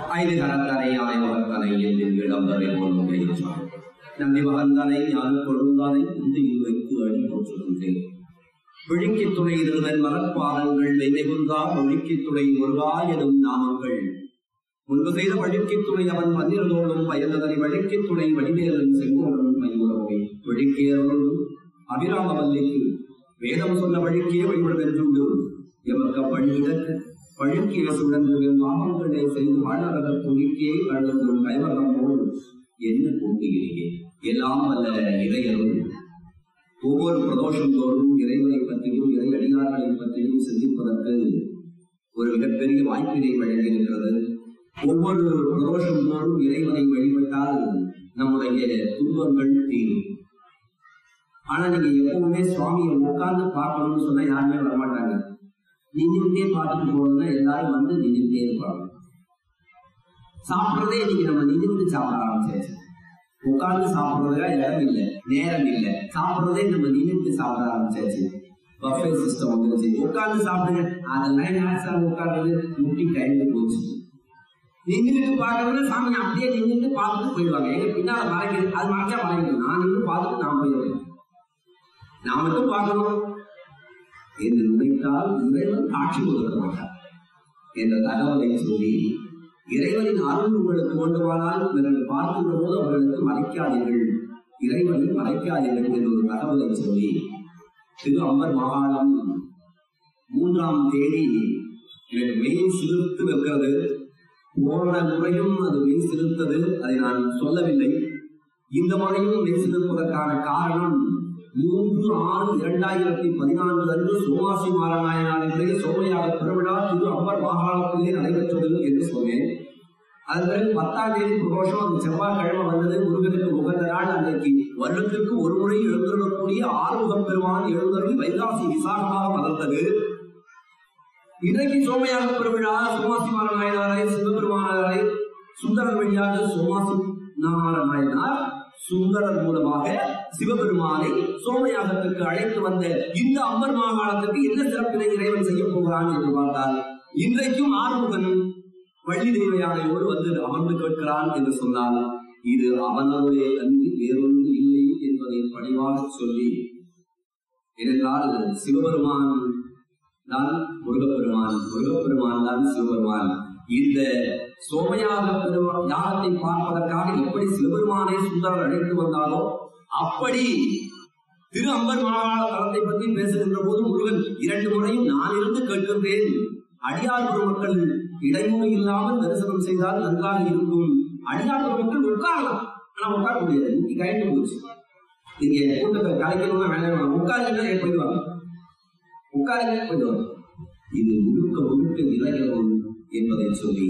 ஐந்து கரத்தனை ஆய்வகத்தனை என்று இளம்பரை கொள்ளுகிறார் நந்தி மகந்தனை ஞான கொழுந்தானை இந்தியில் வைத்து அடி போற்றுகின்றேன் விழிக்கித் துணை இருந்தன் மலர்பாதங்கள் வெய்மைகுந்தா ஒழுக்கித் துணை முருகா எனும் நாமங்கள் முன்பு செய்த வழுக்கித் துணை அவன் மன்னிரதோடும் பயந்ததனை வழுக்கித் துணை வடிவேலன் செங்கோடும் மயூரவை விழிக்கேறோடும் அபிராமவல்லிக்கு வேதம் சொன்ன வழிக்கே வழிபடுவென்றுண்டு எமக்க வழியிடக்க வழுக்கிய சுழன்று நாமங்களே செய்து வாழறத துணிக்கே வழங்கும் கைவரம் போல் என்ன கூட்டுகிறீர்களே எல்லாம் வல்ல இறையரும் ஒவ்வொரு பிரதோஷம் தோறும் இறைவனை பற்றியும் இறை அடியார்களை பற்றியும் சிந்திப்பதற்கு ஒரு மிகப்பெரிய வாய்ப்பினை வழங்கியிருக்கிறது ஒவ்வொரு பிரதோஷம் தோறும் இறைவனை வழிபட்டால் நம்முடைய துன்பங்கள் தீரும் ஆனா நீங்க எப்பவுமே சுவாமியை உட்கார்ந்து பார்க்கணும்னு சொன்னா யாருமே வரமாட்டாங்க நின்றுட்டே பார்த்துட்டு போகணும்னா எல்லாரும் வந்து நின்றுட்டே இருப்பாங்க சாப்பிடுறதே இன்னைக்கு நம்ம நின்றுட்டு சாப்பிட ஆரம்பிச்சாச்சு உட்கார்ந்து சாப்பிடுறதுக்கா இடம் இல்லை நேரம் இல்லை சாப்பிடுறதே நம்ம நின்றுட்டு சாப்பிட ஆரம்பிச்சாச்சு பஃபே சிஸ்டம் வந்துருச்சு உட்கார்ந்து சாப்பிடுங்க அதெல்லாம் யார் சார் உட்கார்றது முட்டி கழிந்து போச்சு நின்றுட்டு பாக்குறதுல சாமி அப்படியே நின்றுட்டு பார்த்துட்டு போயிடுவாங்க எங்க பின்னால மறைக்கிறது அது மறைச்சா மறைக்கணும் நான் நின்று பார்த்துட்டு நான் போயிடுவேன் நான் மட்டும் பார்க்கணும் என்று நினைத்தால் இறைவன் காட்சி கொடுக்க மாட்டார் என்ற தகவலை சொல்லி இறைவனின் அருள் உங்களுக்கு வேண்டுமானால் இவர்கள் பார்க்கின்ற போது அவர்களுக்கு மறைக்காதீர்கள் இறைவனை மறைக்காதீர்கள் என்ற ஒரு தகவலை சொல்லி திரு அம்பர் மாகாணம் மூன்றாம் தேதி எனக்கு மெய் சிலிர்த்து வைக்கிறது போன முறையும் அது மெய் சிலிர்த்தது அதை நான் சொல்லவில்லை இந்த முறையும் மெய் சிலிர்ப்பதற்கான காரணம் மூன்று ஆறு இரண்டாயிரத்தி பதினான்கு அன்று சோமாசி மாரநாயனாரிலே சோமையாக பெருவிழா திரு அம்பர் மாகாணத்திலே நடைபெற்றது என்று சொன்னேன் அதன் பிறகு பத்தாம் தேதி பிரதோஷம் அந்த செவ்வாய்க்கிழமை வந்தது முருகனுக்கு உகந்த நாள் அன்றைக்கு வருடத்திற்கு ஒரு முறை எழுந்துள்ளக்கூடிய ஆறுமுகம் பெருமான் எழுந்தருளி வைகாசி விசாகமாக மலர்ந்தது இன்றைக்கு சோமையாக பெருவிழா சோமாசி மாரநாயனாரை சிவபெருமானாரை சுந்தரர் வழியாக சோமாசி நாராயணார் சுந்தரர் மூலமாக சிவபெருமானை சோமயாகத்திற்கு அழைத்து வந்த இந்த அம்பர் மாகாணத்திற்கு என்ன சிறப்பினை இறைவன் செய்ய போகிறான் என்று பார்த்தால் இன்றைக்கும் ஆறுமுகன் வள்ளி தெய்வ யானையோடு வந்து அமர்ந்து கேட்கிறான் என்று சொன்னால் இது அவனுடைய அன்பு வேறொன்று இல்லை என்பதை பணிவாக சொல்லி ஏனென்றால் சிவபெருமான் தான் முருகப்பெருமான் முருகப்பெருமான் தான் சிவபெருமான் இந்த சோமையாக பெருமா யாகத்தை பார்ப்பதற்காக எப்படி சிவபெருமானை சுந்தரர் அழைத்து வந்தாலோ அப்படி திரு அம்பர் மாகாண தலத்தை பற்றி பேசுகின்ற போது முருகன் இரண்டு முறையும் நான் இருந்து கேட்கின்றேன் அடியார் பெருமக்கள் இடைமுறை இல்லாமல் தரிசனம் செய்தால் நன்றாக இருக்கும் அடியார் பெருமக்கள் உட்காரலாம் ஆனா உட்கார முடியாது இன்னைக்கு கழிந்து போச்சு நீங்க கூட்டத்தை கலைக்கணும்னா வேண்டாம் உட்காருங்க போயிடுவாங்க உட்காருங்க போயிடுவாங்க இது முழுக்க முழுக்க இறையனும் என்பதை சொல்லி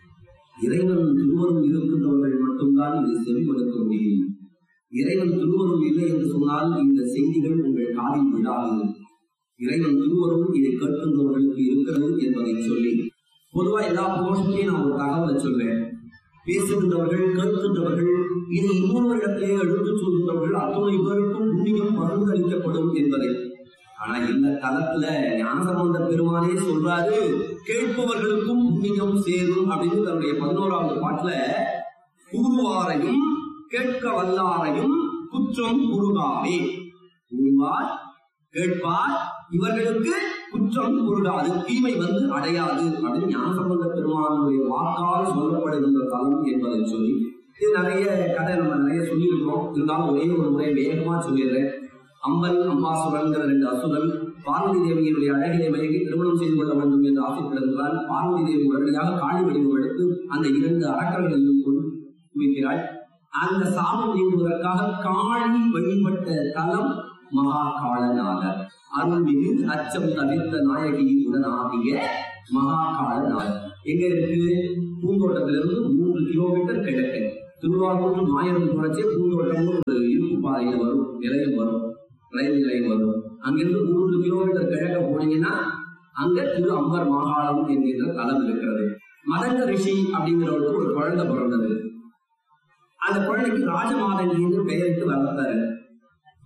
இறைவன் திருவரும் இருக்கின்றவர்கள் மட்டும்தான் இதை செவிப்படுத்த முடியும் இறைவன் திருவரும் இல்லை என்று சொன்னால் இந்த செய்திகள் உங்கள் காதில் விழாது இறைவன் திருவரும் இதை கேட்கின்றவர்களுக்கு இருக்கிறது என்பதை சொல்லி பொதுவா எல்லா போஷத்தையும் நான் ஒரு தகவலை சொல்வேன் பேசுகின்றவர்கள் கேட்கின்றவர்கள் இதை இன்னொருவரிடத்திலே எடுத்துச் சொல்கின்றவர்கள் அத்துணை பேருக்கும் புண்ணியம் பகிர்ந்து அளிக்கப்படும் என்பதை ஆனா இந்த தளத்துல ஞானசம்பந்த பெருமானே சொல்றாரு கேட்பவர்களுக்கும் புண்ணியம் சேரும் அப்படின்னு தன்னுடைய பதினோராவது பாட்டுல கூறுவாரையும் கேட்க வல்லாரையும் குற்றம் குறுகாவே கூறுவார் கேட்பார் இவர்களுக்கு குற்றம் குறுகாது தீமை வந்து அடையாது அப்படின்னு ஞானசம்பந்த பெருமானுடைய வாக்கால் சொல்லப்படுகின்ற தலம் என்பதை சொல்லி இது நிறைய கதை நம்ம நிறைய சொல்லியிருக்கோம் இருந்தாலும் ஒரே ஒரு முறை வேகமா சொல்லிடுறேன் அம்பன் அம்பாசுரன்கிற ரெண்டு அசுரன் பார்வதி தேவியினுடைய அழகினை மயங்கி திருமணம் செய்து கொள்ள வேண்டும் என்று ஆசைப்படுகிறாள் பார்வதி தேவி உடனடியாக காளி வடிவம் எடுத்து அந்த இரண்டு அரக்கர்களையும் கொண்டு குவிக்கிறாள் அந்த சாபம் நீங்குவதற்காக காளி வழிபட்ட தலம் மகா காலநாதர் அருள்மிகு அச்சம் தவிர்த்த நாயகி உடனாகிய மகா காலநாதர் எங்க இருக்கு பூந்தோட்டத்திலிருந்து மூன்று கிலோமீட்டர் கிழக்கு திருவாரூர் மாயம் தொடர்ச்சியே பூந்தோட்டம் ஒரு இருப்பு பாதையில வரும் நிலையம் வரும் ரயில் நிலையம் வரும் அங்கிருந்து மூன்று கிலோமீட்டர் கிழக்க போனீங்கன்னா அங்க திரு அம்பர் மாகாணம் என்கின்ற தலம் இருக்கிறது மதங்க ரிஷி அப்படிங்கிறவருக்கு ஒரு குழந்தை பிறந்தது அந்த குழந்தைக்கு ராஜமாதங்கி என்று பெயரிட்டு வளர்த்தாரு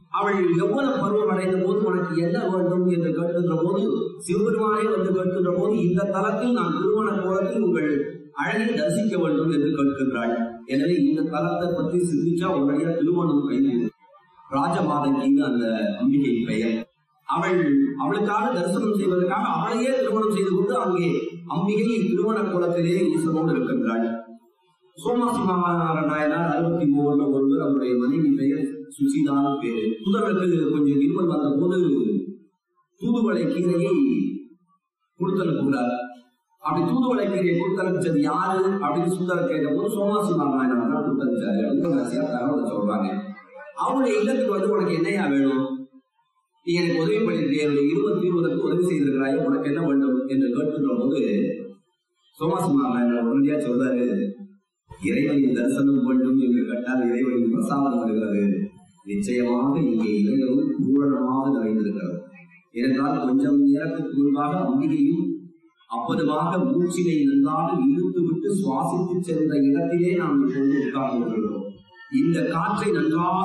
அவள் எவ்வளவு பருவம் அடைந்த போது உனக்கு என்ன வேண்டும் என்று கேட்கின்ற போது சிவபெருமானே வந்து கேட்கின்ற போது இந்த தலத்தில் நான் திருமண கோலத்தில் உங்கள் அழகை தரிசிக்க வேண்டும் என்று கேட்கின்றாள் எனவே இந்த தலத்தை பற்றி சிந்திச்சா உடனே திருமணம் கைது ராஜமாதங்கின்னு அந்த அம்பிகை பெயர் அவள் அவளுக்காக தரிசனம் செய்வதற்காக அவளையே திருமணம் செய்து கொண்டு அங்கே அம்பிகை திருமண கோலத்திலே ஈஸ்வரோடு இருக்கின்றாள் சோமாசிமார நாயனார் அறுபத்தி மூணுல ஒருவர் அவருடைய மனைவி பெயர் சுசிதான் பேரு சுந்தரனுக்கு கொஞ்சம் இருமல் வந்த போது தூதுவளை கீரையை கொடுத்தனுப்புகிறார் அப்படி தூதுவளை கீரையை கொடுத்தனுப்பிச்சது யாரு அப்படின்னு சுந்தரர் கேட்ட போது சோமாசிமா நாயனார் தான் கொடுத்தனுப்பிச்சாரு ரசியா தகவலை சொல்றாங்க அவருடைய இல்லத்துக்கு வந்து உனக்கு என்னையா வேணும் நீ எனக்கு உதவி பண்ணிருக்கே என்னுடைய இருபத்தி இருபதற்கு உதவி செய்திருக்கிறாய் உனக்கு என்ன வேண்டும் என்று கேட்கின்ற போது சோமாசிமா நாயனார் உடனடியா சொல்றாரு இறைவனின் தரிசனம் வேண்டும் என்று கேட்டால் இறைவனின் பிரசாதம் வருகிறது நிச்சயமாக இங்கே இறைவனும் பூரணமாக நிறைந்திருக்கிறது ஏனென்றால் கொஞ்சம் நேரத்துக்கு முன்பாக அம்பிகையும் அப்பதுமாக மூச்சினை நன்றாக இழுத்து விட்டு சுவாசித்து சென்ற இடத்திலே நாம் இப்பொழுது உட்கார்ந்து கொள்கிறோம் இந்த காற்றை நன்றாக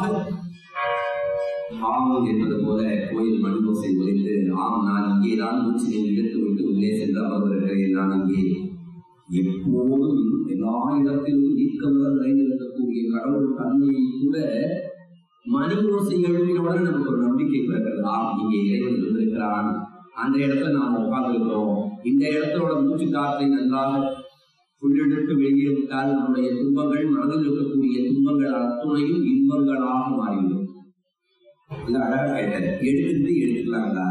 ஆம் என்பது போல கோயில் மணிமோசை ஒழித்து ஆம் நான் இங்கேதான் மூச்சினை இழுத்து விட்டு உள்ளே சென்று அமர்ந்திருக்கிறேன் நான் இங்கே எப்போதும் எல்லா இடத்திலும் நீக்கமுடன் நிறைந்திருக்கக்கூடிய கடவுள் தன்மையை கூட மணி ஓசை எழுப்பினவுடன் நமக்கு ஒரு நம்பிக்கை பிறக்கிறது ஆம் இங்கே இறைவன் இருந்திருக்கிறான் அந்த இடத்துல நாம் உட்கார்ந்திருக்கிறோம் இந்த இடத்தோட மூச்சு காற்றை நன்றாக உள்ளிழுத்து வெளியே விட்டால் நம்முடைய துன்பங்கள் மனதில் இருக்கக்கூடிய துன்பங்கள் அத்துணையும் இன்பங்களாக மாறிவிடும் இது அழகா கேட்டார் எடுத்துட்டு எடுத்துக்கலாங்களா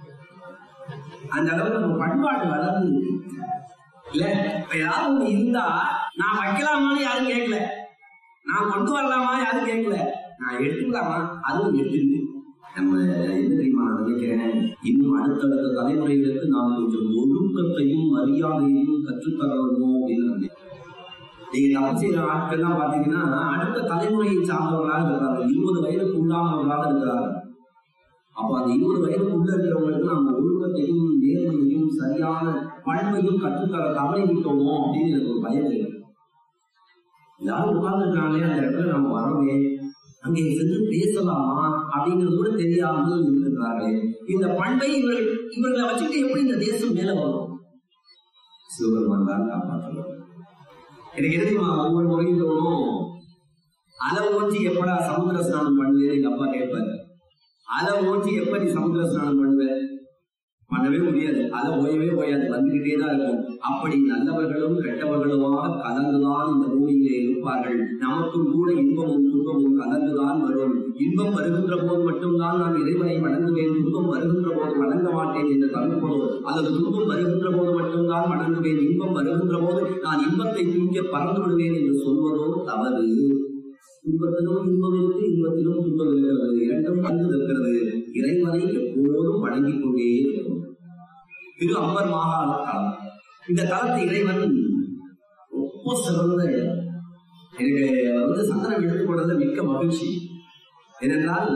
அந்த அளவுக்கு நம்ம பண்பாடு வளர்ந்து இருக்கு இல்ல இப்ப ஏதாவது ஒண்ணு இருந்தா நான் வைக்கலாமான்னு யாரும் கேட்கல நான் கொண்டு வரலாமா யாரும் கேட்கல நான் எடுத்துக்கலாமா அதுவும் எடுத்துக்கிட்டு நம்ம என்ன தெரியுமா நான் நினைக்கிறேன் இன்னும் அடுத்தடுத்த தலைமுறைகளுக்கு நாம் கொஞ்சம் ஒழுக்கத்தையும் மரியாதையையும் கற்றுத்தரணுமோ அப்படின்னு நினைக்கிறேன் நீங்க தப்பு செய்யற ஆட்கள்லாம் பாத்தீங்கன்னா அடுத்த தலைமுறையை சார்ந்தவர்களாக இருக்கிறார்கள் இருபது வயதுக்கு உண்டானவர்களாக இருக்கிறார்கள் அப்ப அந்த இருபது வயதுக்குள்ள இருக்கிறவங்களுக்கு நம்ம ஒழுக்கத்தையும் நேர்மையையும் சரியான பண்பையும் கற்றுத்தர தவறி விட்டோமோ அப்படின்னு எனக்கு ஒரு பயம் இருக்கு எல்லாரும் உட்கார்ந்துருக்காங்களே அந்த இடத்துல நம்ம வரவே அங்கே சென்று பேசலாமா அப்படிங்கிறது கூட தெரியாமல் இருக்கிறார்களே இந்த பண்பை இவர்கள் இவர்களை வச்சுட்டு எப்படி இந்த தேசம் மேல வரும் சிவபெருமான் தான் காப்பாற்றுவார் எனக்கு என்ன தெரியுமா ஒவ்வொரு முறையும் தோணும் அலை ஓட்டி எப்படா சமுத்திர ஸ்நானம் பண்ணுவேன் எங்க அப்பா கேட்பாரு அலை ஓட்டி எப்ப நீ சமுத்திர ஸ்நானம் பண்ணுவ பண்ணவே முடியாது அலை ஓயவே ஓயாது வந்துகிட்டே தான் இருக்கும் அப்படி நல்லவர்களும் கெட்டவர்களுமாக கலந்துதான் இந்த பூமியிலே இருப்பார்கள் நமக்கும் கூட இன்பமும் துன்பமும் கலந்துதான் வரும் இன்பம் வருகின்ற போது மட்டும்தான் நான் இறைவனை வணங்குவேன் துன்பம் வருகின்ற போது வணங்க மாட்டேன் என்று தடுப்பதோ அல்லது துன்பம் வருகின்ற போது மட்டும்தான் வணங்குவேன் இன்பம் வருகின்ற போது நான் இன்பத்தை தூங்க பறந்து விடுவேன் என்று சொல்வதோ தவறு துன்பத்திலும் இன்பம் இருக்கு இன்பத்திலும் துன்பம் இருக்கிறது இரண்டும் கலந்து இருக்கிறது இறைவனை எப்போதும் வணங்கிக் கொண்டே இருக்கும் திரு அம்பர் மாகாண தலம் இந்த தலத்து இறைவன் ரொம்ப சிறந்த இடம் எனக்கு அவர் வந்து சந்தனம் எடுத்துக்கொண்டதுல மிக்க மகிழ்ச்சி ஏனென்றால்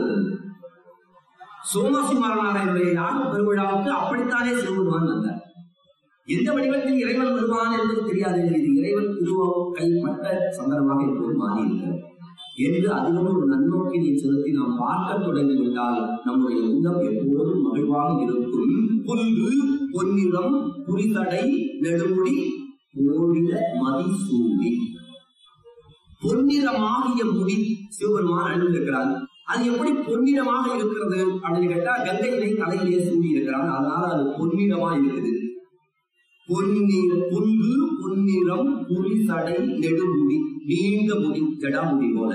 சோமசிம்மரனாரையுடைய யாக பெருவிழாவுக்கு அப்படித்தானே சிவபெருமான் வந்தார் எந்த வடிவத்தில் இறைவன் வருவான் என்பது தெரியாது இது இறைவன் திருவாவும் கைப்பட்ட சந்தனமாக இப்போது மாறி இருக்கிறது என்று அதிலும் ஒரு நன்னோக்கினை செலுத்தி நாம் பார்க்க தொடங்கிவிட்டால் நம்முடைய உள்ளம் எப்போதும் மகிழ்வாக இருக்கும் புல்கு பொன்னிறம் புரிதடை நெடுமுடி ஓடிட மதி சூடி பொன்னிறமாகிய முடி சிவபெருமான் அணிந்திருக்கிறார் அது எப்படி பொன்னிறமாக இருக்கிறது அப்படின்னு கேட்டா கங்கையிலே தலையிலே சூடி இருக்கிறான் அதனால அது பொன்னிறமா இருக்குது பொன்னிற புல்கு பொன்னிறம் புரிசடை நெடுமுடி நீண்ட முடி ஜடாமுடி போல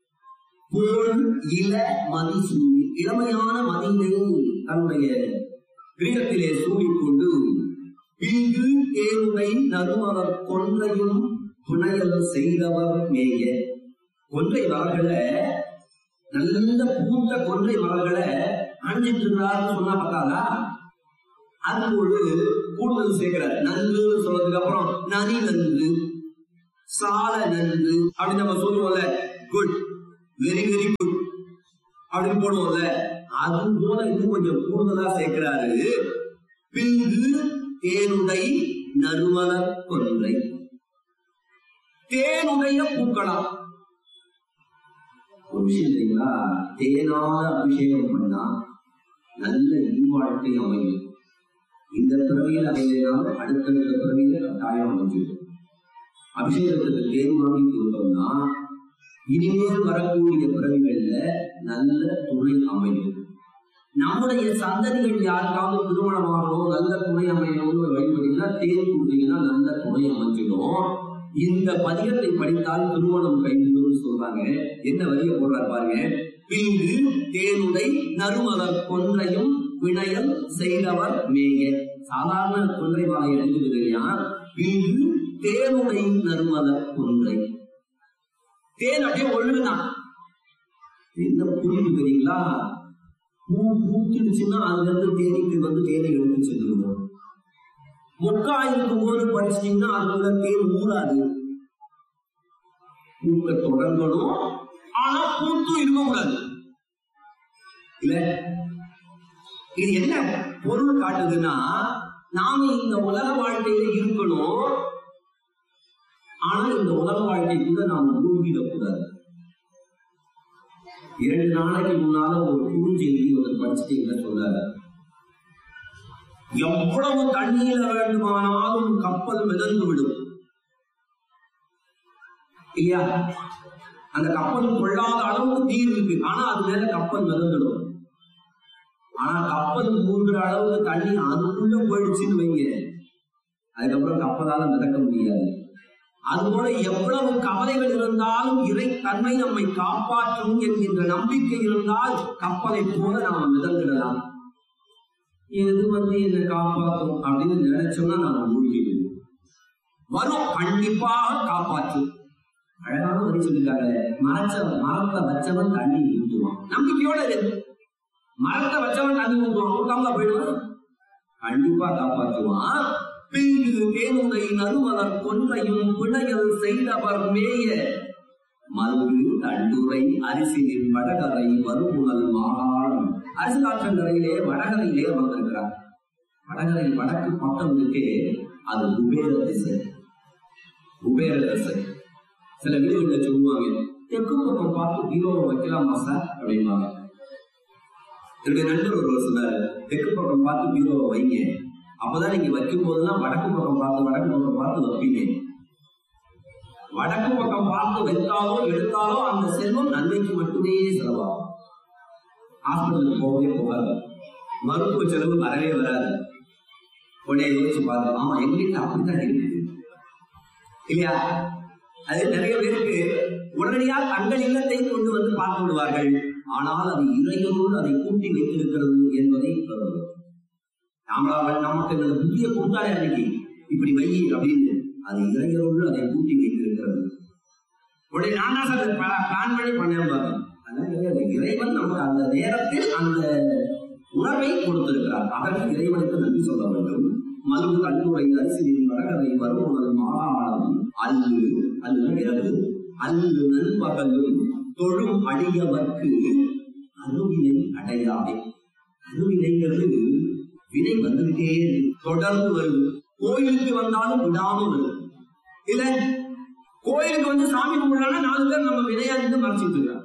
போல் இள மதி சூடி இளமையான மதியினை தன்னுடைய கிரீடத்திலே சூடிக்கொண்டு பிங்கு தேருமை நறுமலர் கொன்றையும் புனையல் செய்தவர் மேய கொன்றை மலர்களை நல்ல பூத்த கொன்றை மலர்களை அணிஞ்சிட்டு இருக்கிறாருன்னு சொன்னா பார்த்தாதா அது ஒரு கூடுதல் சேர்க்கிறார் நன்று சொன்னதுக்கு அப்புறம் நனி நன்று சால நன்று அப்படின்னு நம்ம சொல்லுவோம்ல குட் வெரி வெரி குட் அப்படின்னு போடுவோம்ல அது போல இன்னும் கொஞ்சம் கூடுதலா சேர்க்கிறாரு பிங்கு தேனுடை நறுமலர் கொன்றை தேனுடைய பூக்களா ஒரு விஷயம் தெரியுங்களா தேனால அபிஷேகம் பண்ணா நல்ல இல்வாழ்க்கை அமையும் இந்த பிறவியில் அமைந்தாலும் அடுத்தடுத்த பிறவியில கட்டாயம் அமைஞ்சிடும் அபிஷேகத்துக்கு தேன் வாங்கி கொடுத்தோம்னா இனிமேல் வரக்கூடிய பிறவிகள்ல நல்ல துணை அமையும் நம்முடைய சந்ததிகள் யாருக்காவது திருமணமாகணும் நல்ல துணை அமையணும்னு வழிபட்டீங்கன்னா தேன் கொடுத்தீங்கன்னா நல்ல துணை அமைஞ்சிடும் இந்த பதிகத்தை படித்தால் திருமணம் கைவிடும் சொல்றாங்க என்ன வரிய போடுறாரு பாருங்க பின்பு தேனுடை நறுமலர் கொன்றையும் வினயல் செய்தவர் மேய சாதாரண கொன்றை வாழை எடுத்துக்கிறது இல்லையா பின்பு தேனுடை நறுமலர் கொன்றை தேன் அப்படியே ஒழுகுதான் என்ன புரியுது தெரியுங்களா பூ பூத்துடுச்சுன்னா அதுல இருந்து தேனீக்கள் வந்து தேனை எடுத்து செஞ்சிருவோம் மொக்கா இருக்கும் போது படிச்சிட்டீங்கன்னா அதுக்குள்ள தேன் ஊறாது பூக்க தொடங்கணும் ஆனா பூத்தும் இருக்கக்கூடாது இல்ல இது என்ன பொருள் காட்டுதுன்னா நாம இந்த உலக வாழ்க்கையில இருக்கணும் ஆனா இந்த உலக வாழ்க்கைக்குள்ள நாம மூழ்கிடக்கூடாது இரண்டு நாளைக்கு முன்னால ஒரு குறுஞ்செய்தி ஒரு படிச்சுட்டீங்கன்னு சொன்னாரு எவ்வளவு தண்ணீர வேண்டுமானாலும் கப்பல் மிதந்து விடும் இல்லையா அந்த கப்பல் கொள்ளாத அளவுக்கு நீர் இருக்கு ஆனா அது மேல கப்பல் மிதந்துடும் ஆனா கப்பல் மூழ்கிற அளவுக்கு தண்ணி அதுக்குள்ள போயிடுச்சுன்னு வைங்க அதுக்கப்புறம் கப்பலால மிதக்க முடியாது அதுபோல எவ்வளவு கவலைகள் இருந்தாலும் இறை தன்மை நம்மை காப்பாற்றும் என்கின்ற நம்பிக்கை இருந்தால் கப்பலை போல நாம் மிதந்துடலாம் எது வந்து என்னை காப்பாற்றும் அப்படின்னு நினைச்சோம்னா நாம மூழ்கிடுவோம் வரும் கண்டிப்பாக காப்பாற்றும் அழகான வரி சொல்லிருக்காங்க மரச்ச மரத்தை வச்சவன் தண்ணி ஊற்றுவான் நம்பிக்கையோட இரு மரத்தை வச்சவன் தண்ணி ஊற்றுவான் ஊட்டாம போயிடுவான் கண்டிப்பா காப்பாற்றுவான் பிங்கு தேனுடை நறுமலர் கொன்றையும் பிணையல் செய்தவர் மேய மல்கு தண்டுரை அரிசியின் வடகரை வருமுதல் மாகாணம் அரசு காற்றங்கரையிலே வடகரையிலே அமர்ந்திருக்கிறார் வடகரை வடக்கு பக்கம் இருக்கே அது குபேர திசை குபேர திசை சில வீடுகளில் சொல்லுவாங்க தெற்கு பக்கம் பார்த்து பீரோவை வைக்கலாமா சார் அப்படிம்பாங்க என்னுடைய நண்பர் ஒருவர் சொன்னாரு தெற்கு பக்கம் பார்த்து பீரோவை வைங்க அப்பதான் நீங்க வைக்கும் போதெல்லாம் வடக்கு பக்கம் பார்த்து வடக்கு பக்கம் பார்த்து வைப்பீங்க வடக்கு பக்கம் பார்த்து வைத்தாலோ எடுத்தாலோ அந்த செல்வம் நன்மைக்கு மட்டுமே செலவாகும் ஹாஸ்பிட்டலுக்கு போகவே போகாது மருத்துவ செலவு வரவே வராது உடனே யோசிச்சு பார்த்தோம் ஆமா எங்க வீட்டுல அப்படித்தான் இருக்குது இல்லையா அது நிறைய பேருக்கு உடனடியா தங்கள் இல்லத்தை கொண்டு வந்து பார்த்து விடுவார்கள் ஆனால் அது இறையோடு அதை கூட்டி வைத்திருக்கிறது என்பதை கருதும் நாமளா நமக்கு இந்த புத்திய கொடுத்தாலே அன்னைக்கு இப்படி வை அப்படின்னு அது இறையோடு அதை கூட்டி வைத்திருக்கிறது உடனே நான் தான் சார் பிளான் பண்ணி பண்ணேன் பாருங்க அதனால கிடையாது. இறைவன் நமக்கு அந்த நேரத்தில் அந்த உணர்வை கொடுத்திருக்கிறார் அதற்கு இறைவனுக்கு நன்றி சொல்ல வேண்டும் மருந்து கட்டுரை அரிசியின் வடகரை வருமுதல் மாகாணம் அல்லு அல்ல இரவு அல்லு நண்பகலும் தொழும் அடியவர்க்கு அருவினை அடையாதே அருவினைங்கிறது வினை வந்துகிட்டே இருக்கு. தொடர்ந்து வருது கோயிலுக்கு வந்தாலும் விடாம வருது இல்ல கோயிலுக்கு வந்து சாமி கும்பிடலாம் நாலு பேர் நம்ம வினையா இருந்து மறைச்சிட்டு இருக்காங்க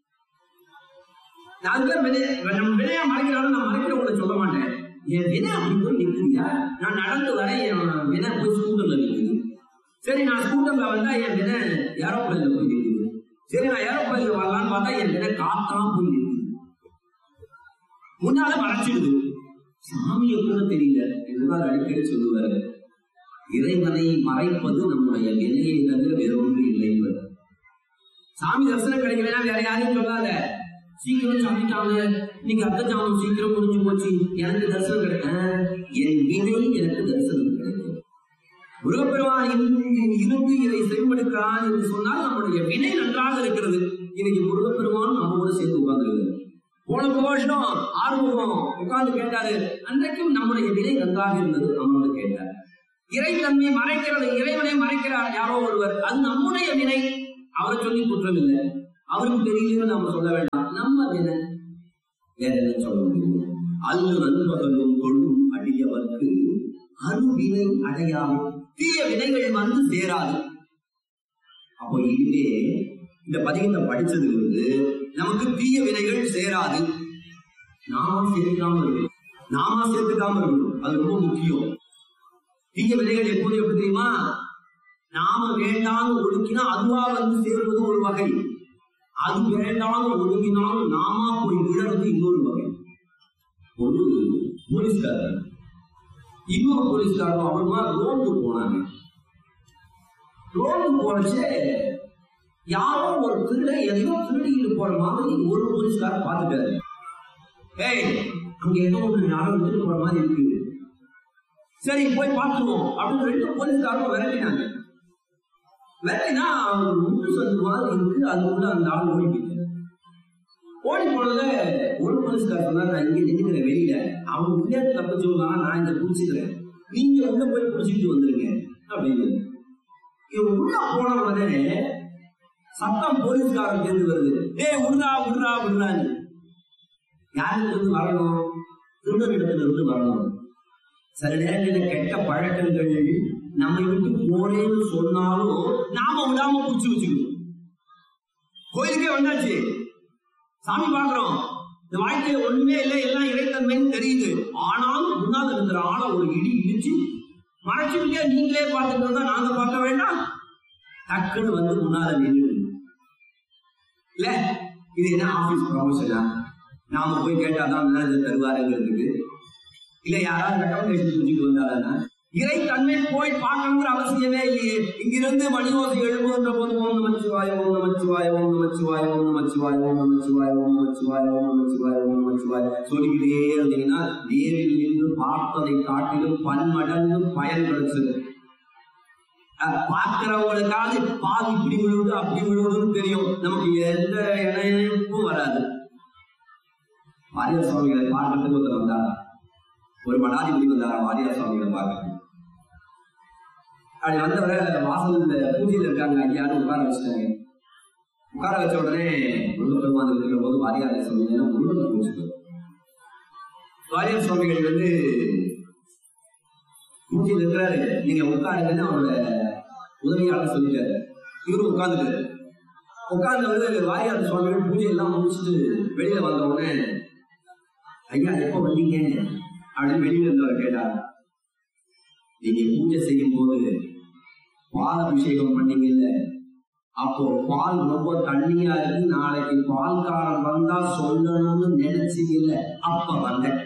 நாலு பேர் வினை நம்ம வினையா மறைக்கிறாலும் நான் மறைக்கிறவங்களை சொல்ல மாட்டேன் என் வினை அப்படி போய் நிற்குதியா நான் நடந்து வரேன் என் வினை போய் ஸ்கூட்டர்ல நிற்குது சரி நான் ஸ்கூட்டர்ல வந்தா என் வினை ஏரோப்ளைன்ல போய் நிற்குது சரி நான் ஏரோப்ளைன்ல வரலான்னு பார்த்தா என் வினை காத்தான் போய் நிற்குது முன்னால மறைச்சிடுது சாமியை கூட தெரியல இதுதான் அடிக்கடி சொல்லுவாரு இறைவனை மறைப்பது நம்முடைய வினையை தவிர வேற ஒன்று இல்லை என்பது சாமி தரிசனம் கிடைக்கலன்னா வேற யாரையும் சொல்லாத சீக்கிரம் சாப்பிட்டாங்க நீங்க அர்த்த ஜாமம் சீக்கிரம் முடிஞ்சு போச்சு எனக்கு தரிசனம் கிடைக்க என் வினை எனக்கு தரிசனம் கிடைக்கும் முருகப்பெருமான் இங்கு இருந்து இதை செவிமடுக்கிறான் என்று சொன்னால் நம்முடைய வினை நன்றாக இருக்கிறது இன்னைக்கு முருகப்பெருமான் நம்மோடு சேர்ந்து உட்கார்ந்துருக்கிறது போன வருஷம் ஆறுமுகம் உட்கார்ந்து கேட்டாரு அன்றைக்கும் நம்முடைய வினை நன்றாக இருந்தது அமர்ந்து கேட்டார் இறைத்தன்மை மறைக்கிறது இறைவனை மறைக்கிறார் யாரோ ஒருவர் அது நம்முடைய வினை அவரை சொல்லி குற்றம் இல்லை அவருக்கு தெரியலன்னு நாம சொல்ல வேண்டாம் நம்ம வினை வேற என்ன சொல்ல முடியும் அல்லு நண்பர்களும் கொள்ளும் அடியவர்க்கு அருவினை அடையாது தீய வினைகள் வந்து சேராது அப்போ இனிமே இந்த பதிகத்தை படிச்சதுல இருந்து நமக்கு தீய வினைகள் சேராது நாம சேர்த்துக்காம இருக்கணும் நாம சேர்த்துக்காம இருக்கணும் அது ரொம்ப முக்கியம் தீய வினைகள் எப்போது எப்படி தெரியுமா நாம வேண்டாம் ஒடுக்கினா அதுவா வந்து சேர்வது ஒரு வகை அது வேண்டாம் ஒடுங்கினாலும் நாமா போய் விழறது இன்னொரு வகை ஒரு போலீஸ்காரர் இன்னொரு போலீஸ்காரரும் அவருமா ரோந்து போனாங்க ரோந்து போனச்சே யாரோ ஒரு திருட எதையோ திருடிட்டு போற மாதிரி ஒரு போலீஸ்காரர் பார்த்துட்டாரு ஏய் அங்க ஏதோ ஒண்ணு யாரோ எடுத்துட்டு போற மாதிரி இருக்கு சரி போய் பார்த்துருவோம் அப்படின்னு ரெண்டு போலீஸ்காரரும் விரட்டினாங்க விரட்டினா அவர் முன்னு சொன்ன மாதிரி இருக்கு அதுக்குள்ள அந்த ஆள் ஓடி போயிட்டாரு ஓடி போனதுல ஒரு போலீஸ்கார் சொன்னார் நான் இங்க நின்னுக்கிறேன் வெளியில அவன் உள்ளே தப்பிச்சவங்க நான் இங்க புடிச்சுக்கிறேன் நீங்க உள்ள போய் புடிச்சுட்டு வந்துருங்க அப்படின்னு இவன் உள்ள போன உடனே சத்தம் போலீஸ்காரன் சேர்ந்து வருது ஏய் விடுறா விடுறா விடுறான்னு யாருக்கு இருந்து வரணும் திருடனிடத்துல இருந்து வரணும் சில நேரங்களில் கெட்ட பழக்கங்கள் நம்மை விட்டு போறேன்னு சொன்னாலும் நாம விடாம புடிச்சு வச்சுக்கணும் கோயிலுக்கே வந்தாச்சு சாமி பாக்குறோம் இந்த வாழ்க்கையில ஒண்ணுமே இல்லை எல்லாம் இறைத்தன்மைன்னு தெரியுது ஆனாலும் முன்னால் இருக்கிற ஆளை ஒரு இடி இடிச்சு மறைச்சுக்கிட்டே நீங்களே பார்த்துட்டு இருந்தா நாங்க பார்க்க வேண்டாம் டக்குன்னு வந்து முன்னால நின்று இல்ல இது என்ன ஆபீஸ் ப்ரமோஷனா நாம போய் கேட்டாதான் மேனேஜர் தருவாருங்கிறதுக்கு இல்ல யாராவது ரெக்கமெண்டேஷன் செஞ்சுட்டு வந்தாங்கன்னா இறை தன்மை போய் பார்க்கணுங்கிற அவசியமே இல்லையே இங்கிருந்து மணி ஓசை எழுபுகின்ற போது ஓம் நமச்சிவாய ஓம் நமச்சிவாய ஓம் நமச்சிவாய ஓம் நமச்சிவாய ஓம் நமச்சிவாய ஓம் நமச்சிவாய ஓம் நமச்சிவாய ஓம் நமச்சிவாய சொல்லிக்கிட்டே இருந்தீங்கன்னா நேரில் நின்று பார்த்ததை காட்டிலும் பன்மடங்கு பயன் கிடைச்சது அஹ் பார்க்கிறவங்களுக்காவது பால் இப்படி விழுவுது அப்படி விழுவுதுன்னு தெரியும் நமக்கு எந்த இணைப்பும் வராது வாரியார் சுவாமிகளை பார்க்கறதுக்கு ஒருத்தர் வந்தார் ஒரு மடாதிபதி வந்தாரா வாரியார் சுவாமிகளை பார்க்க அப்படி வந்தவரை வாசல்ல பூஜையில இருக்காங்க ஐயான்னு உட்கார வச்சுட்டாங்க உட்கார வச்ச உடனே முருகப்பெருமான் இருக்கிற போது வாரியார் சுவாமிகள் முருகன் பூஜை வாரியார் சுவாமிகள் வந்து பூஜையில் இருக்கிறாரு நீங்க உட்காருங்கன்னு அவரோட உதவியாளர் சொல்லிட்டாரு இவரு உட்கார்ந்துட்டாரு உட்கார்ந்தவர் வாரியார் சுவாமிகள் பூஜை எல்லாம் முடிச்சுட்டு வெளியில வந்த உடனே ஐயா எப்ப வந்தீங்க அப்படின்னு வெளியில இருந்தவர் கேட்டார் நீங்க பூஜை செய்யும் போது பால் அபிஷேகம் பண்ணீங்கல்ல அப்போ பால் ரொம்ப தண்ணியா இருக்கு நாளைக்கு பால்காரன் வந்தா சொல்லணும்னு நினைச்சீங்கல்ல அப்ப வந்தேன்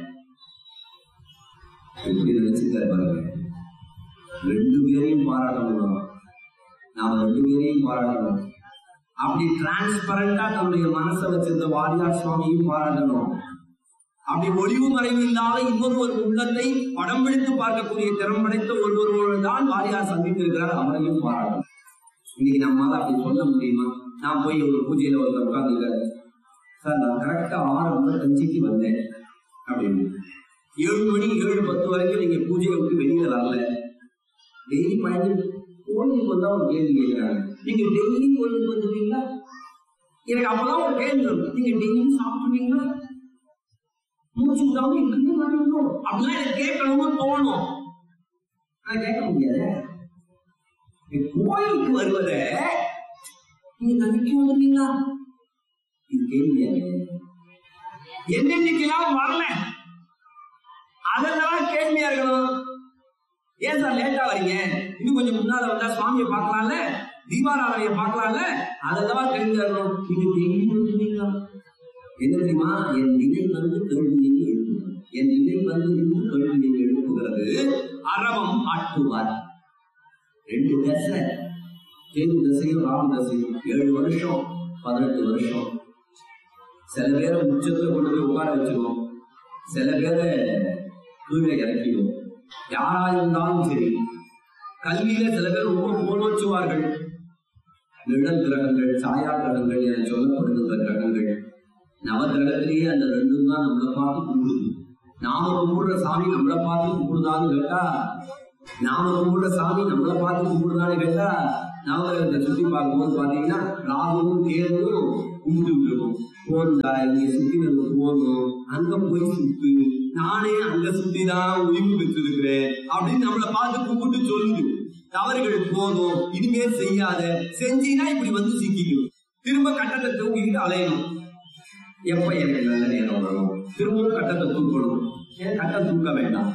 எப்படி நினைச்சுக்காரு பாருங்க ரெண்டு பேரையும் பாராட்டணும் நாம ரெண்டு பேரையும் பாராட்டணும் அப்படி டிரான்ஸ்பரண்டா தன்னுடைய மனசை வச்சிருந்த வாரியார் சுவாமியும் பாராட்டணும் அப்படி ஒளிவு மறைவு இல்லாத இன்னொரு ஒரு உள்ளத்தை படம் பிடித்து பார்க்கக்கூடிய திறம் படைத்த ஒருவரோடு தான் வாரியார் சந்தித்திருக்கிறார் அவரையும் பாராட்டணும் இன்னைக்கு நம்மளால அப்படி சொல்ல முடியுமா நான் போய் ஒரு பூஜையில ஒரு உட்காந்துருக்காரு சார் நான் கரெக்டா ஆறு ஐம்பத்தஞ்சுக்கு வந்தேன் அப்படின்னு ஏழு மணி ஏழு பத்து வரைக்கும் நீங்க பூஜையை விட்டு வெளியில வரல டெய்லி பயந்து கோயிலுக்கு வந்தா ஒரு கேள்வி கேட்கிறாங்க நீங்க டெய்லி கோயிலுக்கு வந்துருவீங்களா எனக்கு அப்பதான் ஒரு கேள்வி வரும் நீங்க டெய்லி சாப்பிடுவீங்களா மூச்சு விடாம இருக்க மாட்டீங்களோ அப்படிலாம் எனக்கு கேட்கணும்னு தோணும் ஆனா கேட்க முடியாது கோயிலுக்கு வருவத நீங்க நம்பிக்கை வந்துருவீங்களா இது கேள்வியாது என்னென்னைக்கெல்லாம் வரல அதெல்லாம் கேள்வியா இருக்கணும் ஏன் சார் லேட்டா வரீங்க இன்னும் கொஞ்சம் முன்னால வந்தா சுவாமியை பார்க்கலாம்ல தீபாராதனைய பார்க்கலாம்ல அதெல்லாம் கேள்வி இருக்கணும் நீங்க டெய்லி வந்துருவீங்களா என்ன தெரியுமா என் நிலை வந்து கேள்வியை எழுப்பும் என் நிலை வந்து நின்று கேள்வியை எழுப்புகிறது அரவம் ஆட்டுவார் ரெண்டு தசை கேது தசையும் ராம தசையும் ஏழு வருஷம் பதினெட்டு வருஷம் சில பேரை உச்சத்துல கொண்டு போய் உட்கார வச்சிருவோம் சில பேரை கீழே இறக்கிடுவோம் யாரா இருந்தாலும் சரி கல்வியில சில பேர் ரொம்ப போனோச்சுவார்கள் நிழல் கிரகங்கள் சாயா கிரகங்கள் என சொல்லப்படுகின்ற கிரகங்கள் நவகிரகத்திலேயே அந்த ரெண்டும் தான் நம்மளை பார்த்து கும்பிடுது நாம கும்பிடுற சாமி நம்மளை பார்த்து கும்பிடுதான்னு கேட்டா நாம கும்பிடுற சாமி நம்மளை பார்த்து கும்பிடுதான்னு கேட்டா நவகிரகத்தை சுத்தி பார்க்கும்போது பாத்தீங்கன்னா ராகுவும் கேதுவும் கும்பிட்டு இருக்கும் போந்தா இங்க சுத்தினது போதும் அங்க போய் சுத்து நானே அங்க சுத்திதான் உரிமை பெற்றிருக்கிறேன் அப்படின்னு நம்மளை பார்த்து கும்பிட்டு சொல்லுது தவறுகள் போதும் இனிமே செய்யாத செஞ்சீங்கன்னா இப்படி வந்து சிக்கிக்கணும் திரும்ப கட்டத்தை தூக்கிட்டு அலையணும் எப்ப எனக்கு நல்ல நேரம் வரும் திரும்பவும் கட்டத்தை தூக்கணும் ஏன் கட்டம் தூக்க வேண்டாம்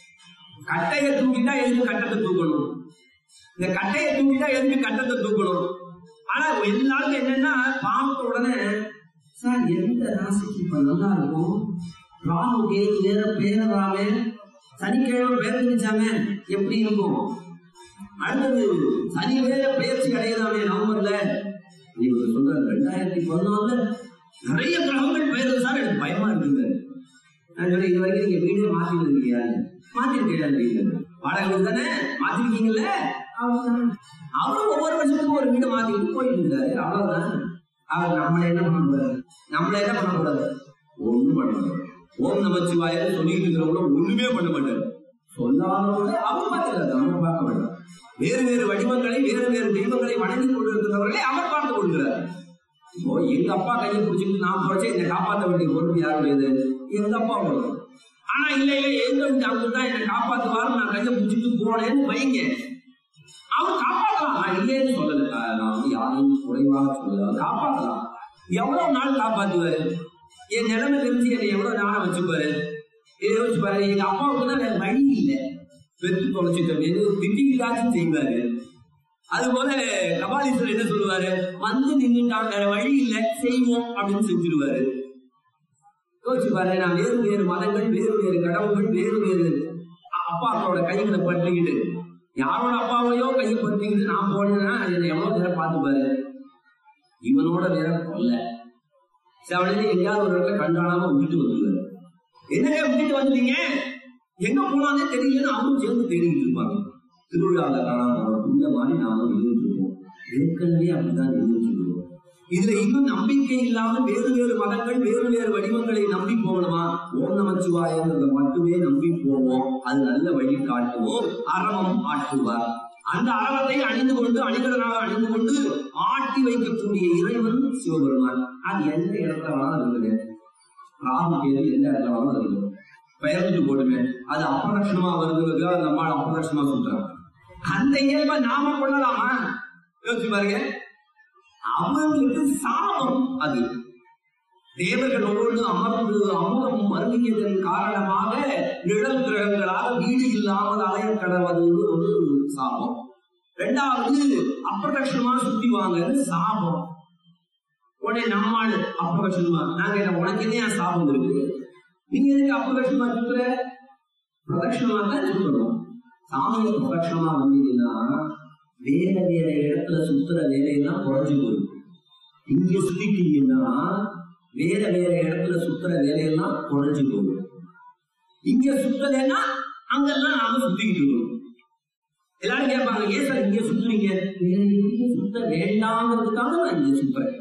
கட்டையை தூக்கிட்டா எதுக்கு கட்டத்தை தூக்கணும் இந்த கட்டையை தூக்கிட்டா எதுக்கு கட்டத்தை தூக்கணும் ஆனா எல்லாரும் என்னன்னா பார்த்த உடனே சார் எந்த ராசிக்கு இப்ப நல்லா இருக்கும் ராகு கேது வேற பேரராமே சனிக்கிழமை பேர் தெரிஞ்சாமே எப்படி இருக்கும் அடுத்தது சனி வேற பயிற்சி அடையலாமே நவம்பர்ல இவர் சொல்ற ரெண்டாயிரத்தி பதினாலுல நிறைய கிரகங்கள் பெயர்ந்து சார் எனக்கு பயமா இருக்குங்க நான் சொல்றேன் இது வரைக்கும் நீங்க வீடே மாத்தி இருக்கீங்க மாத்திருக்கீங்க வாடகை வீடு தானே மாத்திருக்கீங்கல்ல அவ்வளவுதான். அவரும் ஒவ்வொரு வருஷத்துக்கும் ஒரு வீடு மாத்திட்டு போயிட்டு இருக்காரு அவ்வளவுதான் அவர் நம்மளை என்ன பண்ண கூடாது நம்மளை என்ன பண்ண கூடாது ஒண்ணும் பண்ண கூடாது ஓம் நமச்சிவாய சொல்லிட்டு இருக்கிறவங்கள ஒண்ணுமே பண்ண மாட்டாரு சொல்லாதவங்க அவர் பார்த்துக்காரு நம்ம பார்க்க வேண்டாம் வேறு வேறு வடிவங்களை வேறு வேறு தெய்வங்களை வணங்கி கொண்டிருக்கிறவர்களை அவர் பார்த்து கொள்கிறார் இப்போ எங்க அப்பா கையை பிடிச்சிட்டு நான் பிடிச்ச என்னை காப்பாற்ற வேண்டிய பொறுப்பு யாருடையது எங்க அப்பா போடுறது ஆனா இல்ல இல்ல எங்க வந்து அவர் தான் என்னை காப்பாத்துவாரு நான் கையை பிடிச்சிட்டு போனேன்னு வைங்க அவர் காப்பாற்றலாம் நான் இல்லைன்னு சொல்லல அஹ் நான் வந்து யாரையும் குறைவாக சொல்லல அவர் காப்பாற்றலாம் எவ்வளவு நாள் காப்பாத்துவாரு என் நிலைமை தெரிஞ்சு என்னை எவ்வளவு நாளா வச்சுப்பாரு இதை யோசிச்சு பாரு எங்க அப்பாவுக்கு தான் வேற வழி இல்லை பெற்று தொலைச்சிட்டோம் திட்டிக்காச்சும் செய்வாரு அது போல கபாலீஸ்வரர் என்ன சொல்லுவாரு வந்து நின்றுட்டான் வேற வழி இல்ல செய்வோம் அப்படின்னு செஞ்சிருவாரு யோசிச்சு பாரு நான் வேறு வேறு மதங்கள் வேறு வேறு கடவுள்கள் வேறு வேறு அ- அப்பாக்களோட கைகளை பற்றிக்கிட்டு யாரோட அப்பாவையோ கையை பற்றிக்கிட்டு நான் போனேன்னா என்னை எவ்வளவு நேரம் பார்த்துப்பாரு இவனோட நேரம் கொல்ல செவனையில எங்கேயாவது ஒரு இடத்துல கண்டாடாம விட்டுட்டு வந்துருவாரு என்னங்க விட்டுட்டு வந்துட்டீங்க எங்க போனாலே தெரியலன்னு அவரும் சேர்ந்து தேடிட்டு இருப்பாங்க திருவிழாவில் காணாம இந்த மாதிரி நாம நின்றுட்டு இருக்கோம் ஏற்கனவே அப்படிதான் நின்றுட்டு இருக்கோம் இதுல இன்னும் நம்பிக்கை இல்லாம வேறு வேறு மதங்கள் வேறு வேறு வடிவங்களை நம்பி போகணுமா ஓம் நமச்சிவாயங்கிறத மட்டுமே நம்பி போவோம் அது நல்ல வழி காட்டுவோம் அறவம் ஆட்டுவார் அந்த அறவத்தை அணிந்து கொண்டு அணிகலனாக அணிந்து கொண்டு ஆட்டி வைக்கக்கூடிய இறைவன் சிவபெருமான் அது எந்த இடத்துல வேணாலும் இருக்குது ராகு கேது எந்த இடத்துல வேணாலும் இருக்குது பெயர்ந்துட்டு போடுமே அது அப்ரதட்சணமா வருதுங்க நம்ம அப்ரதட்சணமா சுத்துறான் அந்த இயல்பை நாம கொள்ளலாமா யோசிச்சு பாருங்க அவங்களுக்கு சாபம் அது தேவர்களோடு அமர்ந்து அமுதம் அருந்தியதன் காரணமாக நிழல் கிரகங்களாக வீடு இல்லாமல் அலைய கடவது ஒரு சாபம் ரெண்டாவது அப்பிரதட்சணமா சுத்தி வாங்கன்னு சாபம் உடனே நம்மாடு அப்பிரதட்சணமா நாங்க என்ன உனக்கு என்ன சாபம் இருக்கு நீங்க எதுக்கு அப்பிரதட்சணமா சுத்துற பிரதட்சணமா தான் சுத்தணும் சாமியை பிரதட்சணமா வந்தீங்கன்னா வேற வேற இடத்துல சுத்துற வேலையெல்லாம் குறைஞ்சு போயிடும் இங்க சுத்திட்டீங்கன்னா வேற வேற இடத்துல சுத்துற வேலையெல்லாம் குறைஞ்சு போயிடும் இங்க சுத்தலைன்னா அங்கெல்லாம் நாம சுத்திக்கிட்டு இருக்கணும் எல்லாரும் கேட்பாங்க ஏன் சார் இங்க சுத்துறீங்க வேற எங்கேயும் சுத்த வேண்டாங்கிறதுக்காக நான் இங்க சுத்துறேன்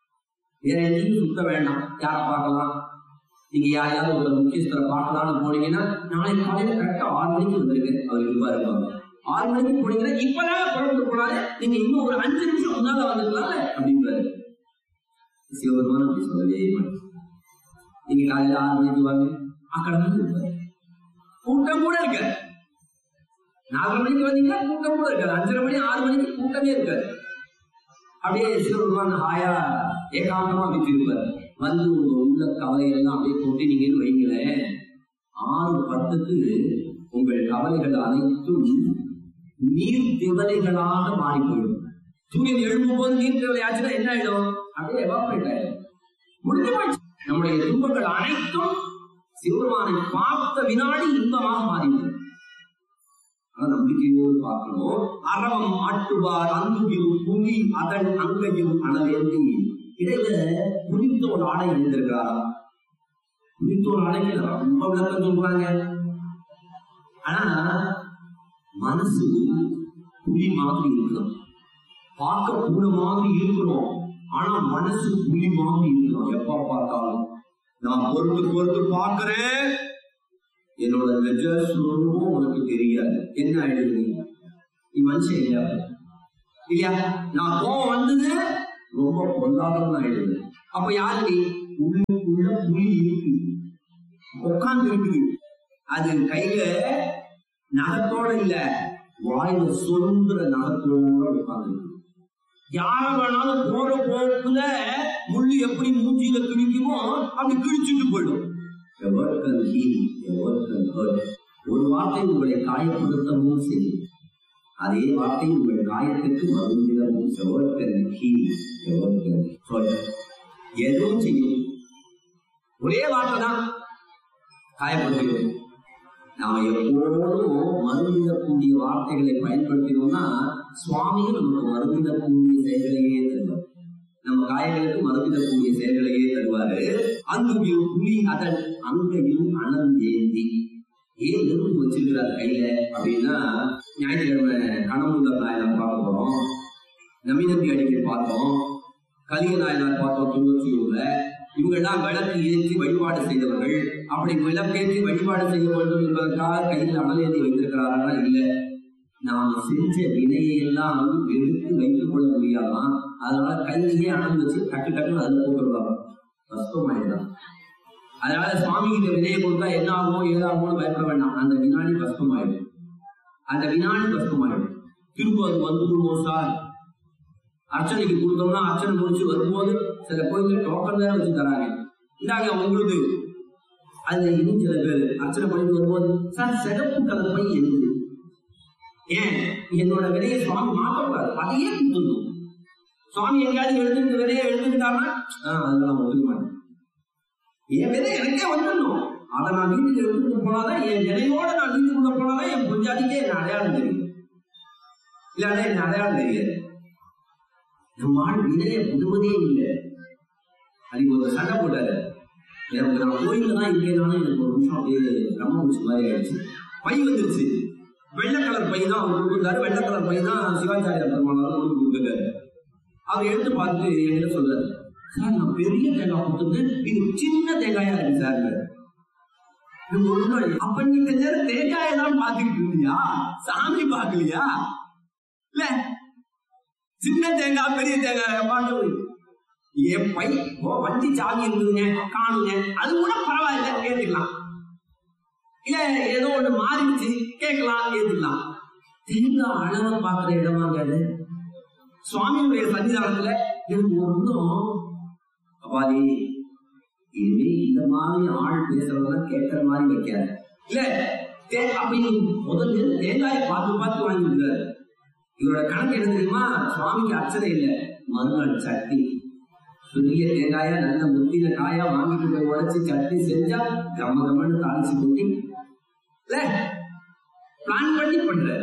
வேற எங்கேயும் சுத்த வேண்டாம் யாரை பார்க்கலாம் நீங்க யாரையாவது ஒரு முக்கியஸ்தரை பார்க்கலாம்னு போனீங்கன்னா நாளைக்கு காலையில கரெக்டா ஆறு மணிக்கு வந்திருக்கேன் அவர் இருப்பா இருப்பாங்க ஆறு மணிக்கு போனீங்கன்னா இப்பதான் புறப்பட்டு போனாரு நீங்க இன்னும் ஒரு அஞ்சு நிமிஷம் முன்னால வந்துருக்கலாம்ல அப்படின்றாரு சிவபெருமான் அப்படி சொல்லவே மாட்டேன் நீங்க காலையில ஆறு மணிக்கு வாங்க அక్కడ வந்து இருப்பாரு கூட்டம் கூட இருக்காது நாலரை மணிக்கு வந்தீங்கன்னா கூட்டம் கூட இருக்காது அஞ்சரை மணி ஆறு மணிக்கு கூட்டமே இருக்காது அப்படியே சிவபெருமான் ஹாயா ஏகாந்தமா விட்டிருப்பார் வந்து உங்க உள்ள கவலையெல்லாம் அப்படியே கொண்டு நீங்கன்னு வைங்களேன் ஆறு பத்துக்கு உங்கள் கவலைகள் அனைத்தும் நீர் திவலைகளாக மாறி போயிடும் சூரியன் எழும்பும் போது நீர் திவலை ஆச்சுன்னா என்ன ஆயிடும் அப்படியே எவாபரேட் ஆயிடும் முடிஞ்சு போயிடுச்சு நம்முடைய துன்பங்கள் அனைத்தும் சிவபெருமானை பார்த்த வினாடி இன்பமாக மாறிவிடும் ஆனா நம்பிக்கையோடு பார்க்கணும் அறவம் ஆட்டுவார் அங்குகில் புலி அதன் அங்கையில் அனலேந்தி இடையில புலித்தோல் ஆடை அணிந்திருக்கிறாரா புலித்தோல் ஆடைக்கு ரொம்ப விளக்கம் சொல்றாங்க ஆனா மனசு புலி மாதிரி இருக்கணும் பார்க்க பூனை மாதிரி இருக்கிறோம் ஆனா மனசு புலி மாதிரி இருக்கணும் எப்ப பார்த்தாலும் நான் பொறுத்து பொறுத்து பார்க்கிறேன் என்னோட நிஜ சுரூபம் உனக்கு தெரியாது என்ன ஆயிடுது நீ? நீ மனுஷன் இல்லையா இல்லையா நான் கோவம் வந்தது ரொம்ப பொல்லாதவன் ஆயிடுது அப்ப யாரு நீ உள்ளுக்குள்ள புலி இருக்கு உட்கார்ந்து இருக்குது அது கையில நகத்தோட இல்ல வாயில சுதந்திர நகத்தோட உட்கார்ந்து இருக்கு யார வேணாலும் போற போக்குல முள்ளு எப்படி மூஞ்சியில கிழிக்குமோ அப்படி கிழிச்சுட்டு போயிடும் A word can heal, a word can hurt. ஒரு வார்த்தை உங்களை காயப்படுத்தவும் செய்யும் அதே வார்த்தை உங்கள் காயத்திற்கு மருந்திடவும் a word can heal, a word can hurt. எதுவும் செய்யும் ஒரே வார்த்தை தான் காயப்படுத்திடும் நாம எப்போதும் மருந்திடக்கூடிய வார்த்தைகளை பயன்படுத்தினோம்னா சுவாமியும் நமக்கு மருந்திடக்கூடிய செயல்களையே தருவார் நம்ம காயங்களுக்கு மருந்திடக்கூடிய செயல்களையே தருவாரு அங்குயில் புலி அதன் அங்கையும் அனல் ஏந்தி ஏன் நெருப்பு வச்சிருக்கிறார் கையில அப்படின்னா ஞாயிற்றுக்கிழமை கணமுதல் நாயனார் பார்க்க போறோம் நம்பிநம்பி அடிக்கடி பார்த்தோம் கலிய நாயனார் பார்த்தோம் திருவொற்றியூர்ல இவங்கெல்லாம் விளக்கு ஏற்றி வழிபாடு செய்தவர்கள் அப்படி விளக்கேற்றி வழிபாடு செய்ய வேண்டும் என்பதற்காக கையில் அனல் ஏற்றி வைத்திருக்கிறார்களா இல்ல நாம செஞ்ச வினையை எல்லாம் எடுத்து வைத்துக் கொள்ள முடியாமா அதனால கையிலேயே அனல் வச்சு டக்கு டக்குன்னு அதுல போட்டுருவாங்க பஸ்பமாயிடலாம் அதனால சுவாமி கிட்ட வினையை கொடுத்தா என்ன ஆகுமோ ஏதாகுமோ பயப்பட வேண்டாம் அந்த வினாடி பஸ்பமாயிடும் அந்த வினாடி பஸ்பமாயிடும் திரும்ப அது வந்துடுமோ சார் அர்ச்சனைக்கு கொடுத்தோம்னா அர்ச்சனை முடிச்சு வரும்போது சில கோயில்கள் டோக்கன் வேற வச்சு தராங்க இந்தாங்க உங்களுக்கு அதுல இன்னும் சில பேர் அர்ச்சனை பண்ணிட்டு வரும்போது சார் சிறப்பு கலர் பை எனக்கு ஏன் என்னோட விலையை சுவாமி மாற்றக்கூடாது அதையே கொடுத்துடணும் சுவாமி எங்கேயாவது எடுத்துக்கிட்டு விலையை எடுத்துக்கிட்டாங்கன்னா ஆஹ் அதெல்லாம் ஒத்துக்க மாட்டேன் என் விதை எனக்கே வந்துடணும் அதை நான் வீட்டுக்கு எடுத்துட்டு போனாதான் என் விலையோட நான் வீட்டுக்குள்ள போனாதான் என் பொஞ்சாதிக்கே என்ன அடையாளம் தெரியும் இல்லாத என்ன அடையாளம் தெரியாது நம்ம ஆள் விதையை விடுவதே இல்லை அன்னைக்கு ஒரு சண்டை போட்டாரு எனக்கு நான் கோயில்ல தான் இருக்கேனாலும் எனக்கு ஒரு நிமிஷம் அப்படியே ரம்ம முடிச்ச மாதிரி ஆயிடுச்சு பை வந்துருச்சு வெள்ளை கலர் பை தான் அவர் கொடுத்துருந்தாரு வெள்ளை கலர் பை தான் சிவாச்சாரியார் பெருமானாலும் கொண்டு கொடுத்துருக்காரு அவர் எடுத்து பார்த்துட்டு என்கிட்ட சொல்றாரு சார் நான் பெரிய தேங்காய் கொடுத்துருக்கேன் இது சின்ன தேங்காயா இருக்கு சார் நம்ம ஒண்ணும் அப்ப நீ இந்த நேரம் தேங்காயை தான் பாத்துக்கிட்டு இருந்தியா சாமி பாக்கலையா இல்ல சின்ன தேங்காய் பெரிய தேங்காய் பாட்டு என் பை ஓ வண்டி சாவி இருந்ததுங்க காணுங்க அது கூட பரவாயில்ல கேட்டுக்கலாம் இல்ல ஏதோ ஒண்ணு மாறிடுச்சு கேட்கலாம் கேட்டுக்கலாம் தேங்காய் அளவை பாக்குற இடமாங்க அது சுவாமியுடைய சன்னிதானத்துல எனக்கு ஒன்றும் அப்பாதி இனிமே இந்த மாதிரி ஆள் பேசுறதெல்லாம் கேட்கற மாதிரி வைக்காது இல்ல தே- அப்ப நீ முதல்ல தேங்காயை பார்த்து பார்த்து வாங்கிருக்காரு இவரோட கணக்கு என்ன தெரியுமா சுவாமிக்கு அர்ச்சனை இல்ல மறுநாள் சட்னி பெரிய தேங்காயா நல்ல முத்தின காயா வாங்கிட்டு போய் உடைச்சு சட்னி செஞ்சா கம்ம கம்மன்னு தாளிச்சு கொட்டி இல்ல பிளான் பண்ணி பண்ற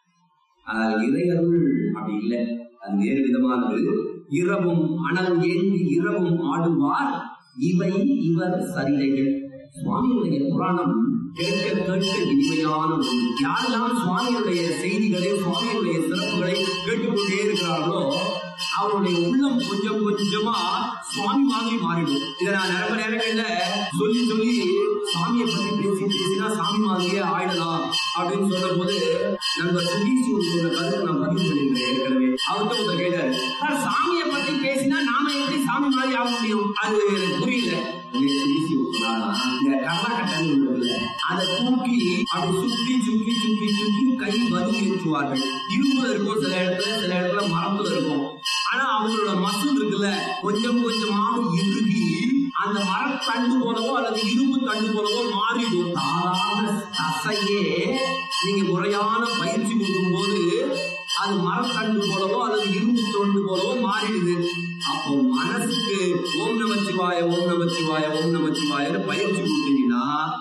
ஆனால் இறையருள் அப்படி இல்லை அது வேறு விதமானது இரவும் அனல் ஏந்தி இரவும் ஆடுவார் இவை இவர் சரிதைகள் சுவாமியுடைய புராணம் கேட்க கேட்க இனிமையான ஒன்று யாரெல்லாம் சுவாமியுடைய செய்திகளை சுவாமியுடைய சிறப்புகளை கேட்டுக்கொண்டே இருக்கிறார்களோ அவருடைய உள்ளம் கொஞ்சம் கொஞ்சமா சுவாமி மாதிரி மாறிடும் இதை நான் நிறைய நேரங்கள்ல சொல்லி சொல்லி சாமியை பத்தி பேசி பேசினா சாமி மாதிரியே ஆயிடலாம் அப்படின்னு சொன்ன போது நண்பர் சுதீஷ் ஒரு சொன்ன கருத்தை நான் பதிவு பண்ணியிருந்தேன் ஏற்கனவே அவர்கிட்ட ஒருத்தர் கேட்டாரு சார் சாமியை பத்தி பேசினா நாம எப்படி சாமி மாதிரி ஆக முடியும் அது எனக்கு புரியல உடனே சுதீஷ் சொன்னாரா, இந்த கர்நாடகன்னு ஒண்ணு இருக்குல்ல, அதை தூக்கி அப்படி சுற்றி சுற்றி சுற்றி சுற்றி கை வலி ஏற்றுவார்கள் இரும்புல இருக்கும் சில இடத்துல சில இடத்துல மரத்துல இருக்கும் ஆனா அவங்களோட மசூல் இருக்குல்ல கொஞ்சம் கொஞ்சமாக இறுகி அந்த மரத்தண்டு போலவோ அல்லது இரும்பு தண்டு போலவோ மாறிடும் சாதாரண தசையே நீங்க முறையான பயிற்சி கொடுக்கும் போது அது மரத்தண்டு போலவோ அல்லது இரும்பு தொண்டு போலவோ மாறிடுது அப்போ மனசுக்கு ஓம் நமச்சிவாய ஓம் நமச்சிவாய ஓம் நமச்சிவாயன்னு பயிற்சி கொடுத்தீங்கன்னா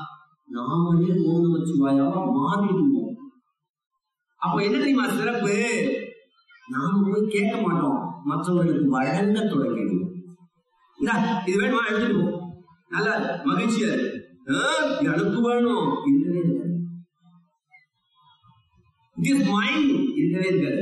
நாமளே ஓம் நமச்சிவாயாவா மாறிடுவோம் அப்போ என்ன தெரியுமா சிறப்பு நாம போய் கேட்க மாட்டோம் மற்றவர்களுக்கு வழங்க தொடங்கிடுவோம் இந்தா, இது வேணுமா எடுத்துட்டு போ நல்லா இருக்கு, மகிழ்ச்சியா இருக்கு ஆ, எனக்கு வேணும் இருக்கவே இருக்காது இட் இஸ் மைண்ட் இருக்கவே இருக்காது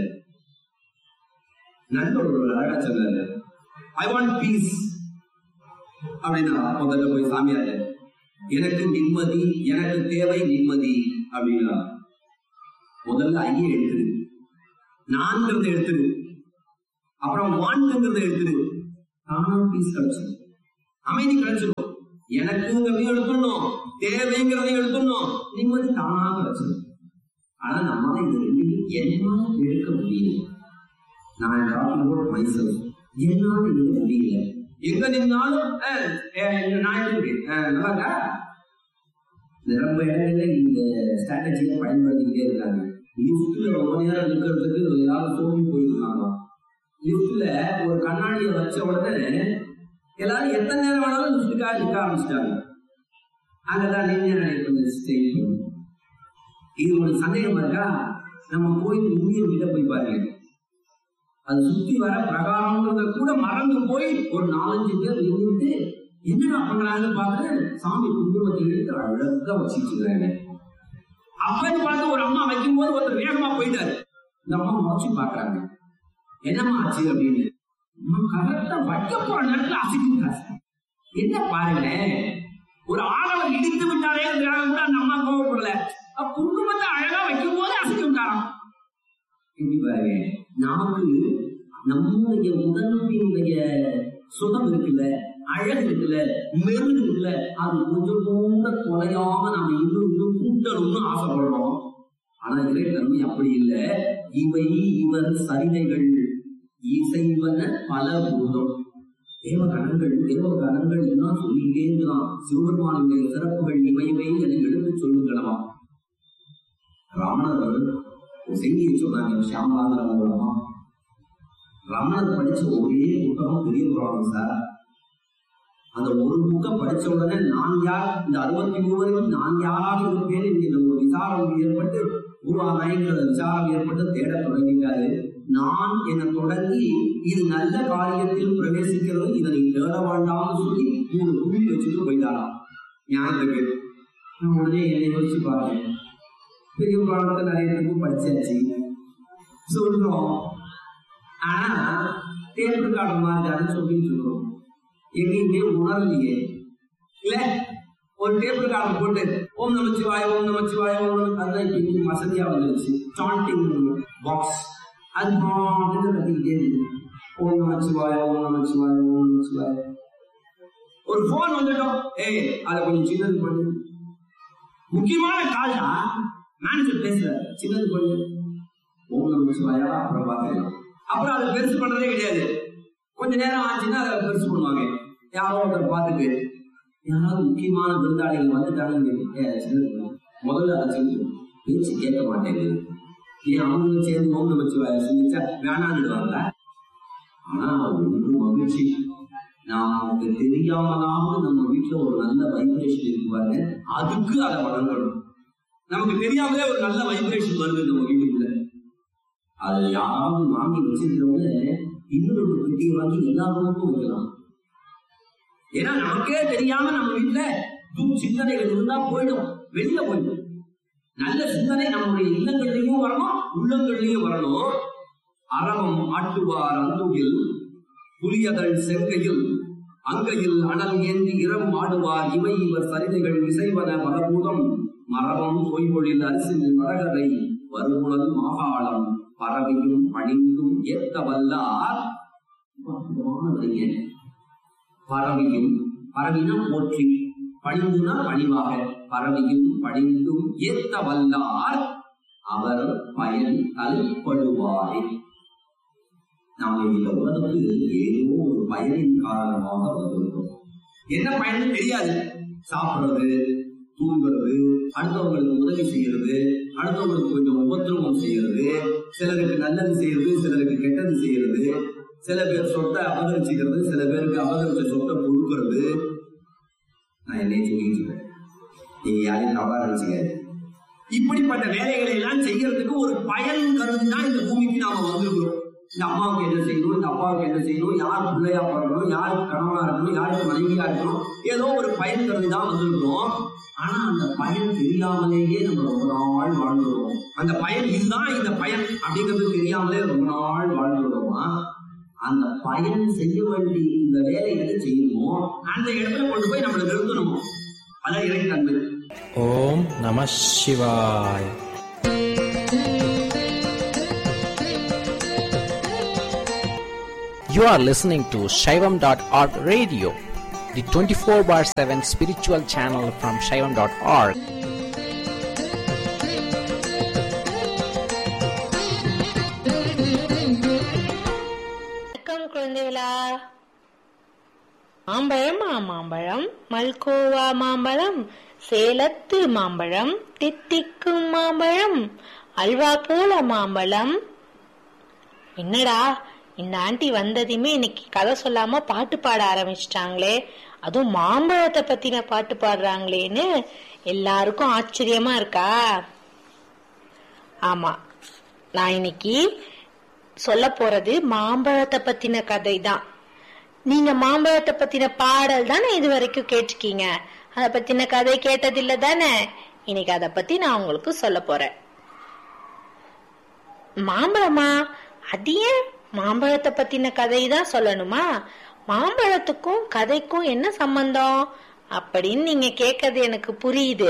நண்பர் ஒரு அழகா சொன்னாரு ஐ வாண்ட் பீஸ் அப்படின்னா முதல்ல போய் சாமியார் எனக்கு நிம்மதி எனக்கு தேவை நிம்மதி அப்படின்னா முதல்ல ஐய எடுத்துரு நான்கிறத எடுத்துரு அப்புறம் வான்ங்கிறத எடுத்துரு தானா பீஸ் கிடைச்சிடும் அமைதி கிடைச்சிடும் எனக்குங்கிறதையும் எடுத்துடணும் தேவைங்கிறதையும் எடுத்துடணும் நிம்மதி தானா கிடைச்சிடும் ஆனா நம்மளால இது ரெண்டையும் என்ன எடுக்க முடியும் நான் டாக்கிங் அபவுட் மைசெல்ஃப் என்னால இது முடியல எங்க நின்னாலும் அஹ், அஹ், நான் எப்படி இருக்கேன்? அஹ், நல்லா இருக்கா ரொம்ப இடங்கள்ல இந்த ஸ்ட்ராட்டஜியை பயன்படுத்திக்கிட்டே இருக்காங்க லிஃப்ட்ல ரொம்ப நேரம் நிக்கிறதுக்கு எல்லாரும் சோம்பி போயிருக்காங்க லிஃப்ட்ல ஒரு கண்ணாடியை வச்ச உடனே எல்லாரும் எத்தனை நேரம் வேணாலும் லிஃப்ட்டுக்காக நிக்க ஆரம்பிச்சிட்டாங்க அங்கதான் நீங்க நினைப்பது ஸ்டேட் இது ஒரு சந்தேகம் இருக்கா நம்ம கோயில் முன்னிய கிட்ட போய் பாருங்க அது சுத்தி வர பிரகாரம்ன்றத கூட மறந்து போய் ஒரு நாலஞ்சு பேர் நின்றுட்டு என்னடா பண்றாங்கன்னு பார்த்து சாமி குங்குமத்தை எடுத்து அழகா வச்சுட்டு இருக்காங்க அப்பன்னு பார்த்து ஒரு அம்மா வைக்கும் போது ஒருத்தர் வேகமா போயிட்டாரு இந்த அம்மா முறைச்சு பாக்குறாங்க என்னம்மா ஆச்சு அப்படின்னு கரெக்டா வைக்க போற நேரத்துல அசைக்கின்றார் என்ன பாருங்களேன் ஒரு ஆடவர் இடித்து விட்டாரே கூட அந்த அம்மா கோவப்படல அப்ப குங்குமத்தை அழகா வைக்கும் போது அசைச்சு விட்டாராம் எப்படி பாருங்க நமக்கு நம்முடைய உடம்பினுடைய சுகம் இருக்குல்ல அழகு இருக்குல்ல மெருகு இருக்குல்ல அது கொஞ்சம் கூட தொலையாம நாம இன்னும் இன்னும் கூட்டணும்னு ஆசைப்படுறோம் ஆனா இறைத்தன்மை அப்படி இல்லை இவை இவர் சரிதைகள் இசைவன பல பூதம் தேவகணங்கள் தேவகணங்கள் எல்லாம் சொல்லிட்டே இருக்கலாம் சிவபெருமானுடைய சிறப்புகள் இவையவை என எடுத்து சொல்லுங்களா ரமணர் ஒரு செய்தியை சொன்னாங்க ஷியாமலாங்கிற மூலமா ரமணர் படிச்ச ஒரே புத்தகம் பெரிய புராணம் சார் அந்த ஒரு புக்கை படிச்ச உடனே நான் யார் இந்த அறுபத்தி மூவரையும் நான் யாராக இருப்பேன் என்கிற ஒரு விசாரம் ஏற்பட்டு குருவானாய்ங்கிற விசாரம் ஏற்பட்டு தேட தொடங்கிட்டாரு நான் என தொடங்கி இது நல்ல காரியத்தில் பிரவேசிக்கிறது இதனை தேட வேண்டாம்னு சொல்லி மூணு புள்ளி வச்சுட்டு போயிட்டாராம் ஞானத்துக்கு நான் உடனே என்னை யோசிச்சு பாருங்க பெரிய புராணத்தை நிறைய பேருக்கு படிச்சாச்சு சொல்றோம் ஆனா டேப் ரெக்கார்டு மாதிரி சொல்லிட்டு இருக்கோம் எங்கேயுமே உணரலையே இல்ல ஒரு டேப் ரெக்கார்டு போட்டு ஓம் நமச்சிவாய ஓம் நமச்சிவாய ஓம் நம அதுதான் இப்ப இன்னும் வசதியா வந்துருச்சு சாண்டிங் பாக்ஸ் அது பாட்டுன்னு கத்திக்கிட்டே இருக்கு ஓம் நமச்சிவாய ஓம் நமச்சிவாய ஓம் நமச்சிவாய ஒரு போன் வந்துட்டோம் ஏய் அதை கொஞ்சம் சின்னது பண்ணு முக்கியமான கால் தான் மேனேஜர் பேசுறாரு சின்னது பண்ணு ஓம் நமச்சிவாயா அப்புறம் பார்க்கலாம் அப்புறம் அதை பெருசு பண்றதே கிடையாது கொஞ்ச நேரம் ஆச்சுன்னா அதை பெருசு பண்ணுவாங்க யாரோ ஒருத்தர் பார்த்துட்டு யாராவது முக்கியமான விருந்தாளிகள் வந்துட்டாங்கன்னு கேட்டு, "ஏய், சின்னது பண்ணு." முதல்ல அதை செஞ்சு பேச்சு கேட்க மாட்டேங்குது ஏன் அவங்களும் சேர்ந்து ஓம் நமச்சிவாய செஞ்சுச்சா வேணான்னுடுவாங்க ஆனா ஒன்று மகிழ்ச்சி நமக்கு தெரியாமலாவது நம்ம வீட்டுல ஒரு நல்ல வைப்ரேஷன் இருக்கு பாருங்க அதுக்கு அதை வழங்கணும் நமக்கு தெரியாமலே ஒரு நல்ல வைப்ரேஷன் வருது நம்ம வீட்டுக்குள்ள அதை யாராவது வாங்கி வச்சிருக்கிறவங்க இன்னும் ரெண்டு பெட்டியை வாங்கி எல்லா ரூமுக்கும் வைக்கலாம் ஏன்னா நமக்கே தெரியாம நம்ம வீட்டுல தும் சிந்தனைகள் இருந்தா போயிடும் வெளியில போயிடும் நல்ல சிந்தனை நம்முடைய இல்லங்கள்லயும் வரணும் உள்ளங்கள்லயும் வரணும் அறவம் ஆட்டுவார் அந்துகில் புலியதழ் செங்கையில் அங்கையில் அனல் ஏந்தி இரவும் ஆடுவார் இவை இவர் சரிதைகள் இசைவன பலபூதம் மரபம் பொய்மொழில் அரசின் வடகரை வருகுணல் மாகாளம் பரவியும் பணிந்தும் ஏத்த வல்லார் அற்புதமான வரிங்க. பரவியும் பரவினா போற்றி பணிந்துனா பணிவாக பரவியும் பணிந்தும் ஏத்த வல்லார் அவர் பயன் தலைப்படுவாரே நாம் இந்த உலகத்தில் ஏதோ ஒரு பயனின் காரணமாக வந்திருக்கிறோம் என்ன பயன்னு தெரியாது சாப்பிடுறது தூங்குறது அடுத்தவங்களுக்கு உதவி செய்யறது அடுத்தவங்களுக்கு கொஞ்சம் உபத்திரவம் செய்யறது சிலருக்கு நல்லது செய்யறது சிலருக்கு கெட்டது செய்யறது சில பேர் சொத்தை அபகரிச்சுக்கிறது சில பேருக்கு அபகரிச்ச சொத்தை கொடுக்கறது நான் என்னையும் சொல்லிட்டு இருக்கேன் நீங்க யாரையும் தவறா நினைச்சுக்காது இப்படிப்பட்ட வேலைகளை எல்லாம் செய்யறதுக்கு ஒரு பயன் கருதி தான் இந்த பூமிக்கு நாம வந்திருக்கிறோம் இந்த அம்மாவுக்கு என்ன செய்யணும் இந்த அப்பாவுக்கு என்ன செய்யணும் யார் பிள்ளையா பிறக்கணும் யாருக்கு கணவனா இருக்கணும் யாருக்கு மனைவியா இருக்கணும் ஏதோ ஒரு பயன் கருதி தான் வந்திருக்கிறோம் ஆனா அந்த பயன் தெரியாமலேயே நம்ம ரொம்ப நாள் வாழ்ந்துருவோம் அந்த பயன் இதுதான் இந்த பயன் அப்படிங்கிறது தெரியாமலே ரொம்ப நாள் வாழ்ந்துருவோமா அந்த பயன் செய்ய வேண்டிய இந்த வேலைகளை செய்யணுமோ அந்த இடத்துல கொண்டு போய் நம்மளை நிறுத்தணும் அதான் இறைத்தன்மை ஓம் நம சிவாய் You are listening to Shaivam.org radio, the 24 bar 7 spiritual channel from Shaivam.org. குழந்தைகளா மாம்பழம் மாம்பழம் மல்கோவா மாம்பழம் சேலத்து மாம்பழம் தித்திக்கும் மாம்பழம் அல்வா போல மாம்பழம் என்னடா இந்த ஆண்டி வந்ததுமே இன்னைக்கு கதை சொல்லாம பாட்டு பாட ஆரம்பிச்சிட்டாங்களே அதுவும் மாம்பழத்தை பத்தின பாட்டு பாடுறாங்களேன்னு எல்லாருக்கும் ஆச்சரியமா இருக்கா ஆமா நான் இன்னைக்கு சொல்ல போறது மாம்பழத்தை பத்தின கதை தான் நீங்க மாம்பழத்தை பத்தின பாடல் தானே இது வரைக்கும் கேட்டிருக்கீங்க அத பத்தின கதை கேட்டதில்ல தானே இன்னைக்கு அத பத்தி நான் உங்களுக்கு சொல்ல போறேன் மாம்பழமா அது ஏன் மாம்பழத்தை பத்தின கதை தான் சொல்லணுமா மாம்பழத்துக்கும் கதைக்கும் என்ன சம்பந்தம் அப்படின்னு நீங்க கேட்கறது எனக்கு புரியுது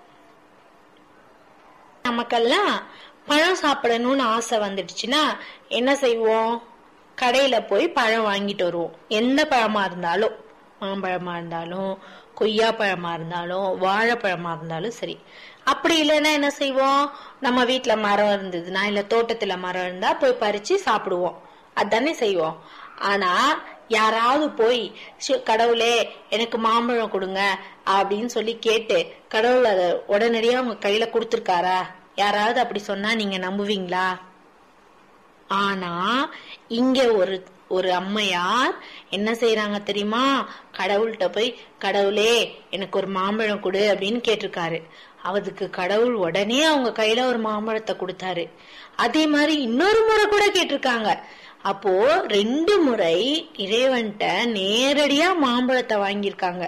நமக்கெல்லாம் பழம் சாப்பிடணும்னு ஆசை வந்துடுச்சுன்னா என்ன செய்வோம் கடையில போய் பழம் வாங்கிட்டு வருவோம் எந்த பழமா இருந்தாலும் மாம்பழமா இருந்தாலும் கொய்யா பழமா இருந்தாலும் வாழைப்பழமா இருந்தாலும் சரி அப்படி இல்லைன்னா என்ன செய்வோம் நம்ம வீட்ல மரம் இருந்ததுன்னா இல்ல தோட்டத்துல மரம் இருந்தா போய் பறிச்சு சாப்பிடுவோம் அதானே செய்வோம் ஆனா யாராவது போய் "ஷு, கடவுளே எனக்கு மாம்பழம் கொடுங்க அப்படின்னு சொல்லி கேட்டு கடவுள் அதை உடனடியா உங்க கையில கொடுத்துருக்காரா யாராவது அப்படி சொன்னா நீங்க நம்புவீங்களா ஆனா இங்க ஒரு ஒரு அம்மையார் என்ன செய்யறாங்க தெரியுமா கடவுள்கிட்ட போய் கடவுளே எனக்கு ஒரு மாம்பழம் கொடு அப்படின்னு கேட்டிருக்காரு அதுக்கு கடவுள் உடனே அவங்க கையில ஒரு மாம்பழத்தை கொடுத்தாரு அதே மாதிரி இன்னொரு முறை கூட கேட்டிருக்காங்க அப்போ ரெண்டு முறை இறைவன்கிட்ட நேரடியா மாம்பழத்தை வாங்கியிருக்காங்க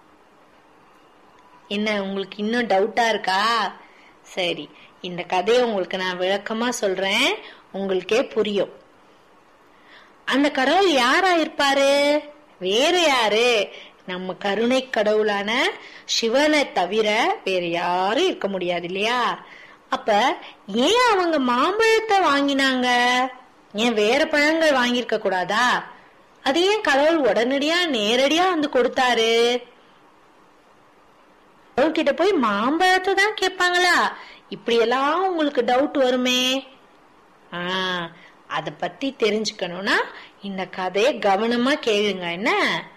என்ன உங்களுக்கு இன்னும் டவுட்டா இருக்கா சரி இந்த கதையை உங்களுக்கு நான் விளக்கமா சொல்றேன் உங்களுக்கே புரியும் அந்த கடவுள் யாரா இருப்பாரு வேற யாரு நம்ம கருணை கடவுளான சிவனை தவிர வேற யாரும் இருக்க முடியாது இல்லையா அப்ப ஏன் அவங்க மாம்பழத்தை வாங்கினாங்க ஏன் வேற பழங்கள் வாங்கியிருக்க கூடாதா அது ஏன் கடவுள் உடனடியா நேரடியா வந்து கொடுத்தாரு கிட்ட போய் மாம்பழத்தை தான் கேட்பாங்களா இப்படி எல்லாம் உங்களுக்கு டவுட் வருமே ஆ அத பத்தி தெரிஞ்சுக்கணும்னா இந்த கதையை கவனமா கேளுங்க என்ன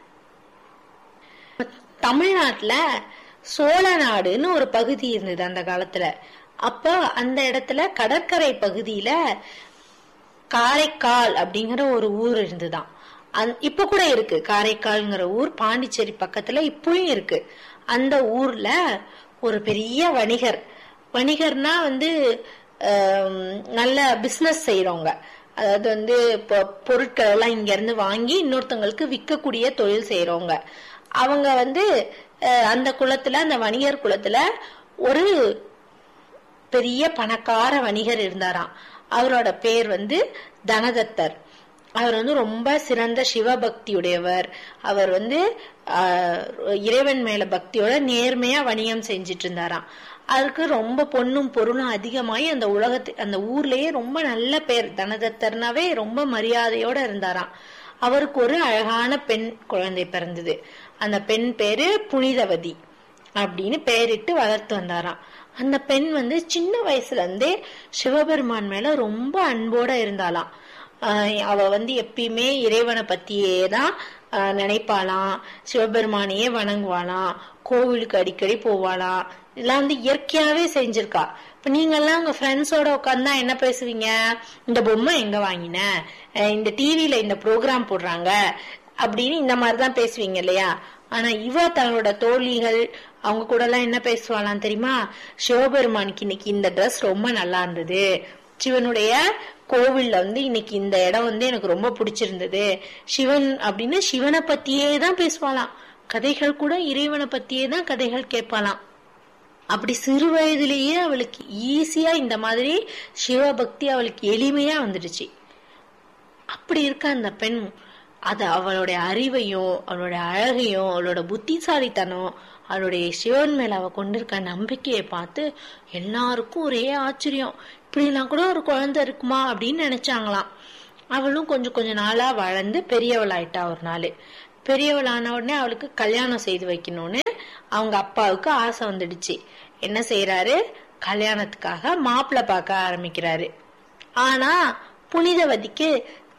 தமிழ்நாட்டுல சோழ நாடுன்னு ஒரு பகுதி இருந்தது அந்த காலத்துல அப்போ அந்த இடத்துல கடற்கரை பகுதியில காரைக்கால் அப்படிங்கிற ஒரு ஊர் இருந்துதான் அந்- இப்ப கூட இருக்கு காரைக்கால்ங்கிற ஊர் பாண்டிச்சேரி பக்கத்துல இப்பவும் இருக்கு அந்த ஊர்ல ஒரு பெரிய வணிகர் வணிகர்னா வந்து ஆம், நல்ல பிசினஸ் செய்யறவங்க அதாவது வந்து இப்போ பொருட்கள் எல்லாம் இங்க இருந்து வாங்கி இன்னொருத்தவங்களுக்கு விற்கக்கூடிய தொழில் செய்யறவங்க அவங்க வந்து அஹ், அந்த குலத்துல அந்த வணிகர் குலத்துல ஒரு பெரிய பணக்கார வணிகர் இருந்தாராம் அவரோட பேர் வந்து தனதத்தர் அவர் வந்து ரொம்ப சிறந்த சிவபக்தியுடையவர் அவர் வந்து ஆஹ், இறைவன் மேல பக்தியோட நேர்மையா வணிகம் செஞ்சிட்டு இருந்தாராம் அதுக்கு ரொம்ப பொண்ணும் பொருளும் அதிகமாயி அந்த உலகத்து அந்த ஊர்லயே ரொம்ப நல்ல பேர் தனதத்தர்னாவே ரொம்ப மரியாதையோட இருந்தாராம் அவருக்கு ஒரு அழகான பெண் குழந்தை பிறந்தது அந்த பெண் பேரு புனிதவதி அப்படின்னு பெயரிட்டு வளர்த்து வந்தாராம் அந்த பெண் வந்து சின்ன வயசுல இருந்தே சிவபெருமான் மேல ரொம்ப அன்போட இருந்தாளாம் ஆஹ் அவ வந்து எப்பயுமே இறைவனை பத்தியே தான் ஆஹ் நினைப்பாளாம் சிவபெருமானையே வணங்குவாளாம் கோவிலுக்கு அடிக்கடி போவாளாம் இதெல்லாம் வந்து இயற்கையாவே செஞ்சிருக்கா இப்ப நீங்க எல்லாம் உங்க ஃப்ரெண்ட்ஸோட உட்காந்தா என்ன பேசுவீங்க இந்த பொம்மை எங்க வாங்கின அஹ் இந்த டிவில இந்த ப்ரோக்ராம் போடுறாங்க அப்படின்னு இந்த மாதிரிதான் பேசுவீங்க இல்லையா ஆனா இவ தன்னோட தோழிகள் அவங்க கூட எல்லாம் என்ன பேசுவாளாம் தெரியுமா சிவபெருமானுக்கு இன்னைக்கு இந்த Dress ரொம்ப நல்லா இருந்தது சிவனுடைய கோவில்ல வந்து இன்னைக்கு இந்த இடம் வந்து எனக்கு ரொம்ப பிடிச்சிருந்தது சிவன் அப்படின்னு சிவனை பத்தியே தான் பேசுவாளாம் கதைகள் கூட இறைவனை பத்தியே தான் கதைகள் கேட்பாளாம் அப்படி சிறு வயதிலேயே அவளுக்கு ஈஸியா இந்த மாதிரி சிவபக்தி அவளுக்கு எளிமையா வந்துடுச்சு அப்படி இருக்க அந்த பெண் அது அவளுடைய அறிவையும் அவளுடைய அழகையும் அவளோட புத்திசாலித்தனம் அவளுடைய சிவன் மேல அவ கொண்டிருக்க நம்பிக்கையை பார்த்து எல்லாருக்கும் ஒரே ஆச்சரியம் இப்படிலாம் கூட ஒரு குழந்தை இருக்குமா அப்படின்னு நினைச்சாங்களாம் அவளும் கொஞ்சம் கொஞ்ச நாளா வளர்ந்து பெரியவளாயிட்டா ஒரு நாள் பெரியவளான உடனே அவளுக்கு கல்யாணம் செய்து வைக்கணும்னு அவங்க அப்பாவுக்கு ஆசை வந்துடுச்சு என்ன செய்யறாரு கல்யாணத்துக்காக மாப்பிள்ளை பார்க்க ஆரம்பிக்கிறாரு ஆனா புனிதவதிக்கு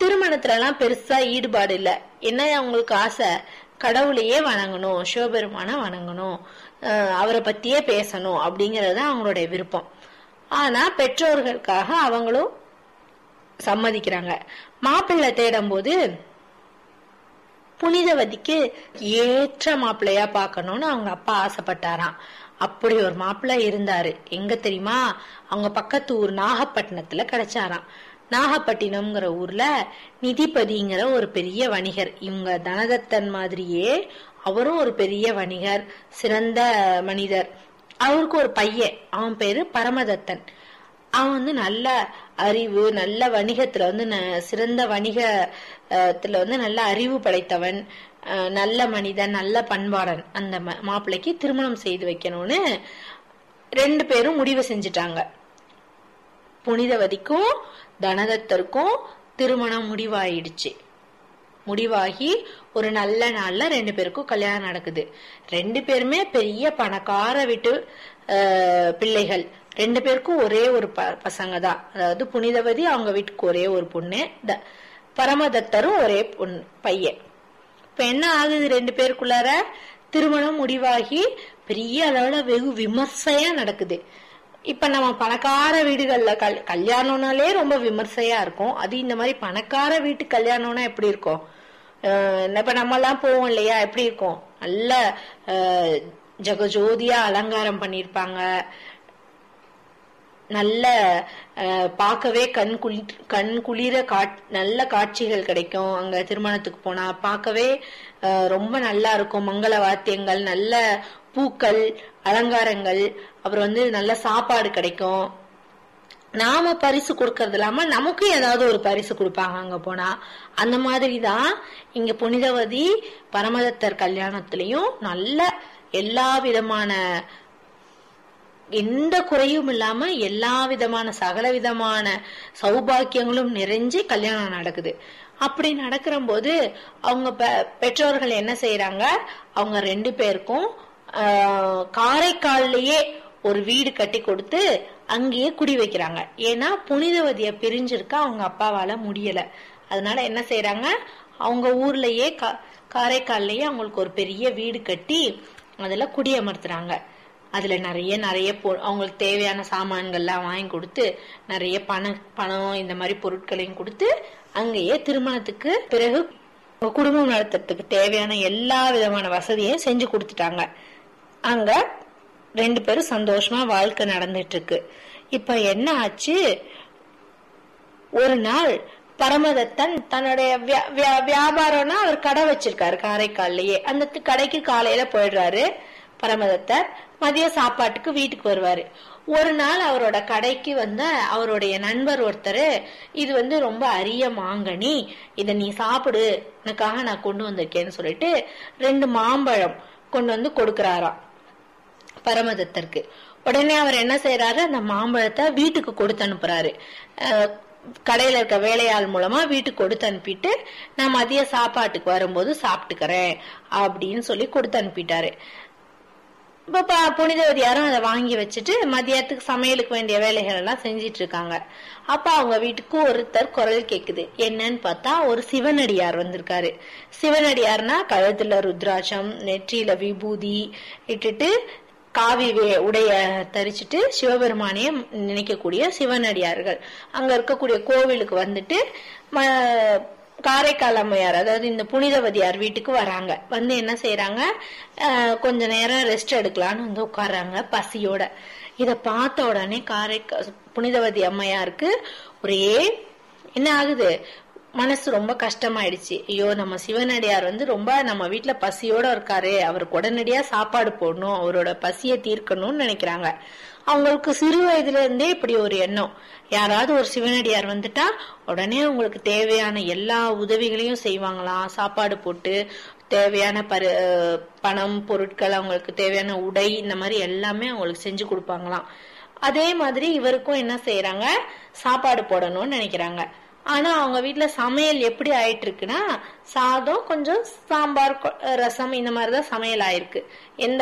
திருமணத்துல எல்லாம் பெருசா ஈடுபாடு இல்ல என்ன அவங்களுக்கு ஆசை கடவுளையே வணங்கணும் சிவபெருமான வணங்கணும் அஹ் அவரை பத்தியே பேசணும் அப்படிங்கறது தான் அவங்களுடைய விருப்பம் ஆனா பெற்றோர்களுக்காக அவங்களும் சம்மதிக்கிறாங்க மாப்பிள்ளை தேடும் போது புனிதவதிக்கு ஏற்ற மாப்பிள்ளையா பார்க்கணும்னு அவங்க அப்பா ஆசைப்பட்டாராம் அப்படி ஒரு மாப்பிள்ளை இருந்தாரு எங்க தெரியுமா அவங்க பக்கத்து ஊர் நாகப்பட்டினத்துல கிடைச்சாராம் நாகப்பட்டினம்ங்கிற ஊர்ல நிதிபதிங்கிற ஒரு பெரிய வணிகர் இவங்க தனதத்தன் மாதிரியே அவரும் ஒரு பெரிய வணிகர் சிறந்த மனிதர் அவருக்கு ஒரு பையன் அவன் பேரு பரமதத்தன் அவன் வந்து நல்ல அறிவு நல்ல வணிகத்துல வந்து ந- சிறந்த வணிகத்துல வந்து நல்ல அறிவு படைத்தவன் அஹ், நல்ல மனிதன் நல்ல பண்பாளன் அந்த ம- மாப்பிள்ளைக்கு திருமணம் செய்து வைக்கணும்னு ரெண்டு பேரும் முடிவு செஞ்சுட்டாங்க புனிதவதிக்கும் தனதத்தருக்கும் திருமணம் முடிவாயிடுச்சு முடிவாகி ஒரு நல்ல நாள்ல ரெண்டு பேருக்கும் கல்யாணம் நடக்குது ரெண்டு பேருமே பெரிய பணக்கார வீட்டு அஹ், பிள்ளைகள் ரெண்டு பேருக்கும் ஒரே ஒரு ப- பசங்க தான் அதாவது புனிதவதி அவங்க வீட்டுக்கு ஒரே ஒரு பொண்ணு த- பரமதத்தரும் ஒரே பொண்ணு பையன் இப்ப என்ன ஆகுது ரெண்டு பேருக்குள்ளார திருமணம் முடிவாகி பெரிய அளவுல வெகு விமர்சையா நடக்குது இப்ப நம்ம பணக்கார வீடுகள்ல கல் கல்யாணம்னாலே ரொம்ப விமர்சையா இருக்கும் அது இந்த மாதிரி பணக்கார வீட்டு கல்யாணம்னா எப்படி இருக்கும் அஹ் இப்ப நம்ம எல்லாம் போவோம் இல்லையா எப்படி இருக்கும் நல்ல அஹ், ஜெகஜோதியா அலங்காரம் பண்ணிருப்பாங்க நல்ல அஹ், பார்க்கவே கண் குளி கண் குளிர காட் நல்ல காட்சிகள் கிடைக்கும் அங்க திருமணத்துக்கு போனா பார்க்கவே அஹ், ரொம்ப நல்லா இருக்கும் மங்கள வாத்தியங்கள் நல்ல பூக்கள் அலங்காரங்கள் அப்புறம் வந்து நல்ல சாப்பாடு கிடைக்கும் நாம பரிசு கொடுக்கறது இல்லாம நமக்கு ஏதாவது ஒரு பரிசு கொடுப்பாங்க அங்க போனா அந்த மாதிரி தான் இங்க புனிதவதி பரமதத்தர் கல்யாணத்திலையும் நல்ல எல்லா விதமான எந்த குறையும் இல்லாம எல்லா விதமான சகல விதமான சௌபாக்கியங்களும் நிறைஞ்சு கல்யாணம் நடக்குது அப்படி நடக்கிற போது அவங்க பெ- பெற்றோர்கள் என்ன செய்யறாங்க அவங்க ரெண்டு பேருக்கும் ஆஹ், காரைக்கால்லையே ஒரு வீடு கட்டி கொடுத்து அங்கேயே குடி வைக்கிறாங்க ஏன்னா புனிதவதிய பிரிஞ்சிருக்க அவங்க அப்பாவால முடியல அதனால என்ன செய்யறாங்க அவங்க ஊர்லயே கா- காரைக்கால்லையே அவங்களுக்கு ஒரு பெரிய வீடு கட்டி அதுல குடியமர்த்துறாங்க அதுல நிறைய நிறைய பொ- அவங்களுக்கு தேவையான சாமான்கள்லாம் வாங்கி கொடுத்து நிறைய பணம் பணம் இந்த மாதிரி பொருட்களையும் கொடுத்து அங்கேயே திருமணத்துக்கு பிறகு குடும்பம் நடத்துறதுக்கு தேவையான எல்லா விதமான வசதியும் செஞ்சு கொடுத்துட்டாங்க அங்க ரெண்டு பேரும் சந்தோஷமா வாழ்க்கை நடந்துட்டு இருக்கு இப்ப என்ன ஆச்சு ஒரு நாள் பரமதத்தன் தன்னுடைய வியா- வியா- வியாபாரம்னா அவர் கடை வச்சிருக்காரு காரைக்கால்லையே அந்த தி- கடைக்கு காலையில போயிடுறாரு பரமதத்தர் மதிய சாப்பாட்டுக்கு வீட்டுக்கு வருவாரு ஒரு நாள் அவரோட கடைக்கு வந்த அவருடைய நண்பர் ஒருத்தர் இது வந்து ரொம்ப அரிய மாங்கனி இத நீ சாப்பிடு எனக்காக நான் கொண்டு வந்திருக்கேன்னு சொல்லிட்டு ரெண்டு மாம்பழம் கொண்டு வந்து கொடுக்கறாராம் பரமதத்தருக்கு உடனே அவர் என்ன செய்யறாரு அந்த மாம்பழத்தை வீட்டுக்கு கொடுத்து அனுப்புறாரு அஹ், கடையில இருக்க வேலையாள் மூலமா வீட்டுக்கு கொடுத்து அனுப்பிட்டு நான் மதிய சாப்பாட்டுக்கு வரும்போது சாப்பிட்டுக்கிறேன் அப்படின்னு சொல்லி கொடுத்து அனுப்பிட்டாரு இப்ப ப- புனிதவதி யாரும் அதை வாங்கி வச்சுட்டு மதியத்துக்கு சமையலுக்கு வேண்டிய வேலைகள் எல்லாம் செஞ்சிட்டு இருக்காங்க அப்ப அவங்க வீட்டுக்கு ஒருத்தர் குரல் கேக்குது என்னன்னு பார்த்தா ஒரு சிவனடியார் வந்திருக்காரு சிவனடியார்னா கழுத்துல ருத்ராட்சம் நெற்றியில விபூதி இட்டுட்டு காவி வே- உடைய தரிச்சிட்டு சிவபெருமானையே நினைக்கக்கூடிய சிவனடியார்கள் அங்க இருக்கக்கூடிய கோவிலுக்கு வந்துட்டு ம- காரைக்கால் அம்மையார் அதாவது இந்த புனிதவதியார் வீட்டுக்கு வராங்க வந்து என்ன செய்யறாங்க கொஞ்ச நேரம் ரெஸ்ட் எடுக்கலாம்னு வந்து உட்கார்றாங்க பசியோட இத பார்த்த உடனே காரைக்கா புனிதவதி அம்மையாருக்கு ஒரே என்ன ஆகுது மனசு ரொம்ப கஷ்டமாயிடுச்சு ஐயோ நம்ம சிவனடியார் வந்து ரொம்ப நம்ம வீட்ல பசியோட இருக்காரு அவருக்கு உடனடியா சாப்பாடு போடணும் அவரோட பசியை தீர்க்கணும்னு நினைக்கிறாங்க அவங்களுக்கு சிறு வயதுல இருந்தே இப்படி ஒரு எண்ணம் யாராவது ஒரு சிவனடியார் வந்துட்டா உடனே அவங்களுக்கு தேவையான எல்லா உதவிகளையும் செய்வாங்களாம் சாப்பாடு போட்டு தேவையான பரு அஹ் பணம் பொருட்கள் அவங்களுக்கு தேவையான உடை இந்த மாதிரி எல்லாமே அவங்களுக்கு செஞ்சு கொடுப்பாங்களாம் அதே மாதிரி இவருக்கும் என்ன செய்யறாங்க சாப்பாடு போடணும்னு நினைக்கிறாங்க ஆனா அவங்க வீட்ல சமையல் எப்படி ஆயிட்டு இருக்குன்னா சாதம் கொஞ்சம் சாம்பார் கொ- ரசம் இந்த மாதிரிதான் சமையல் ஆயிருக்கு எந்த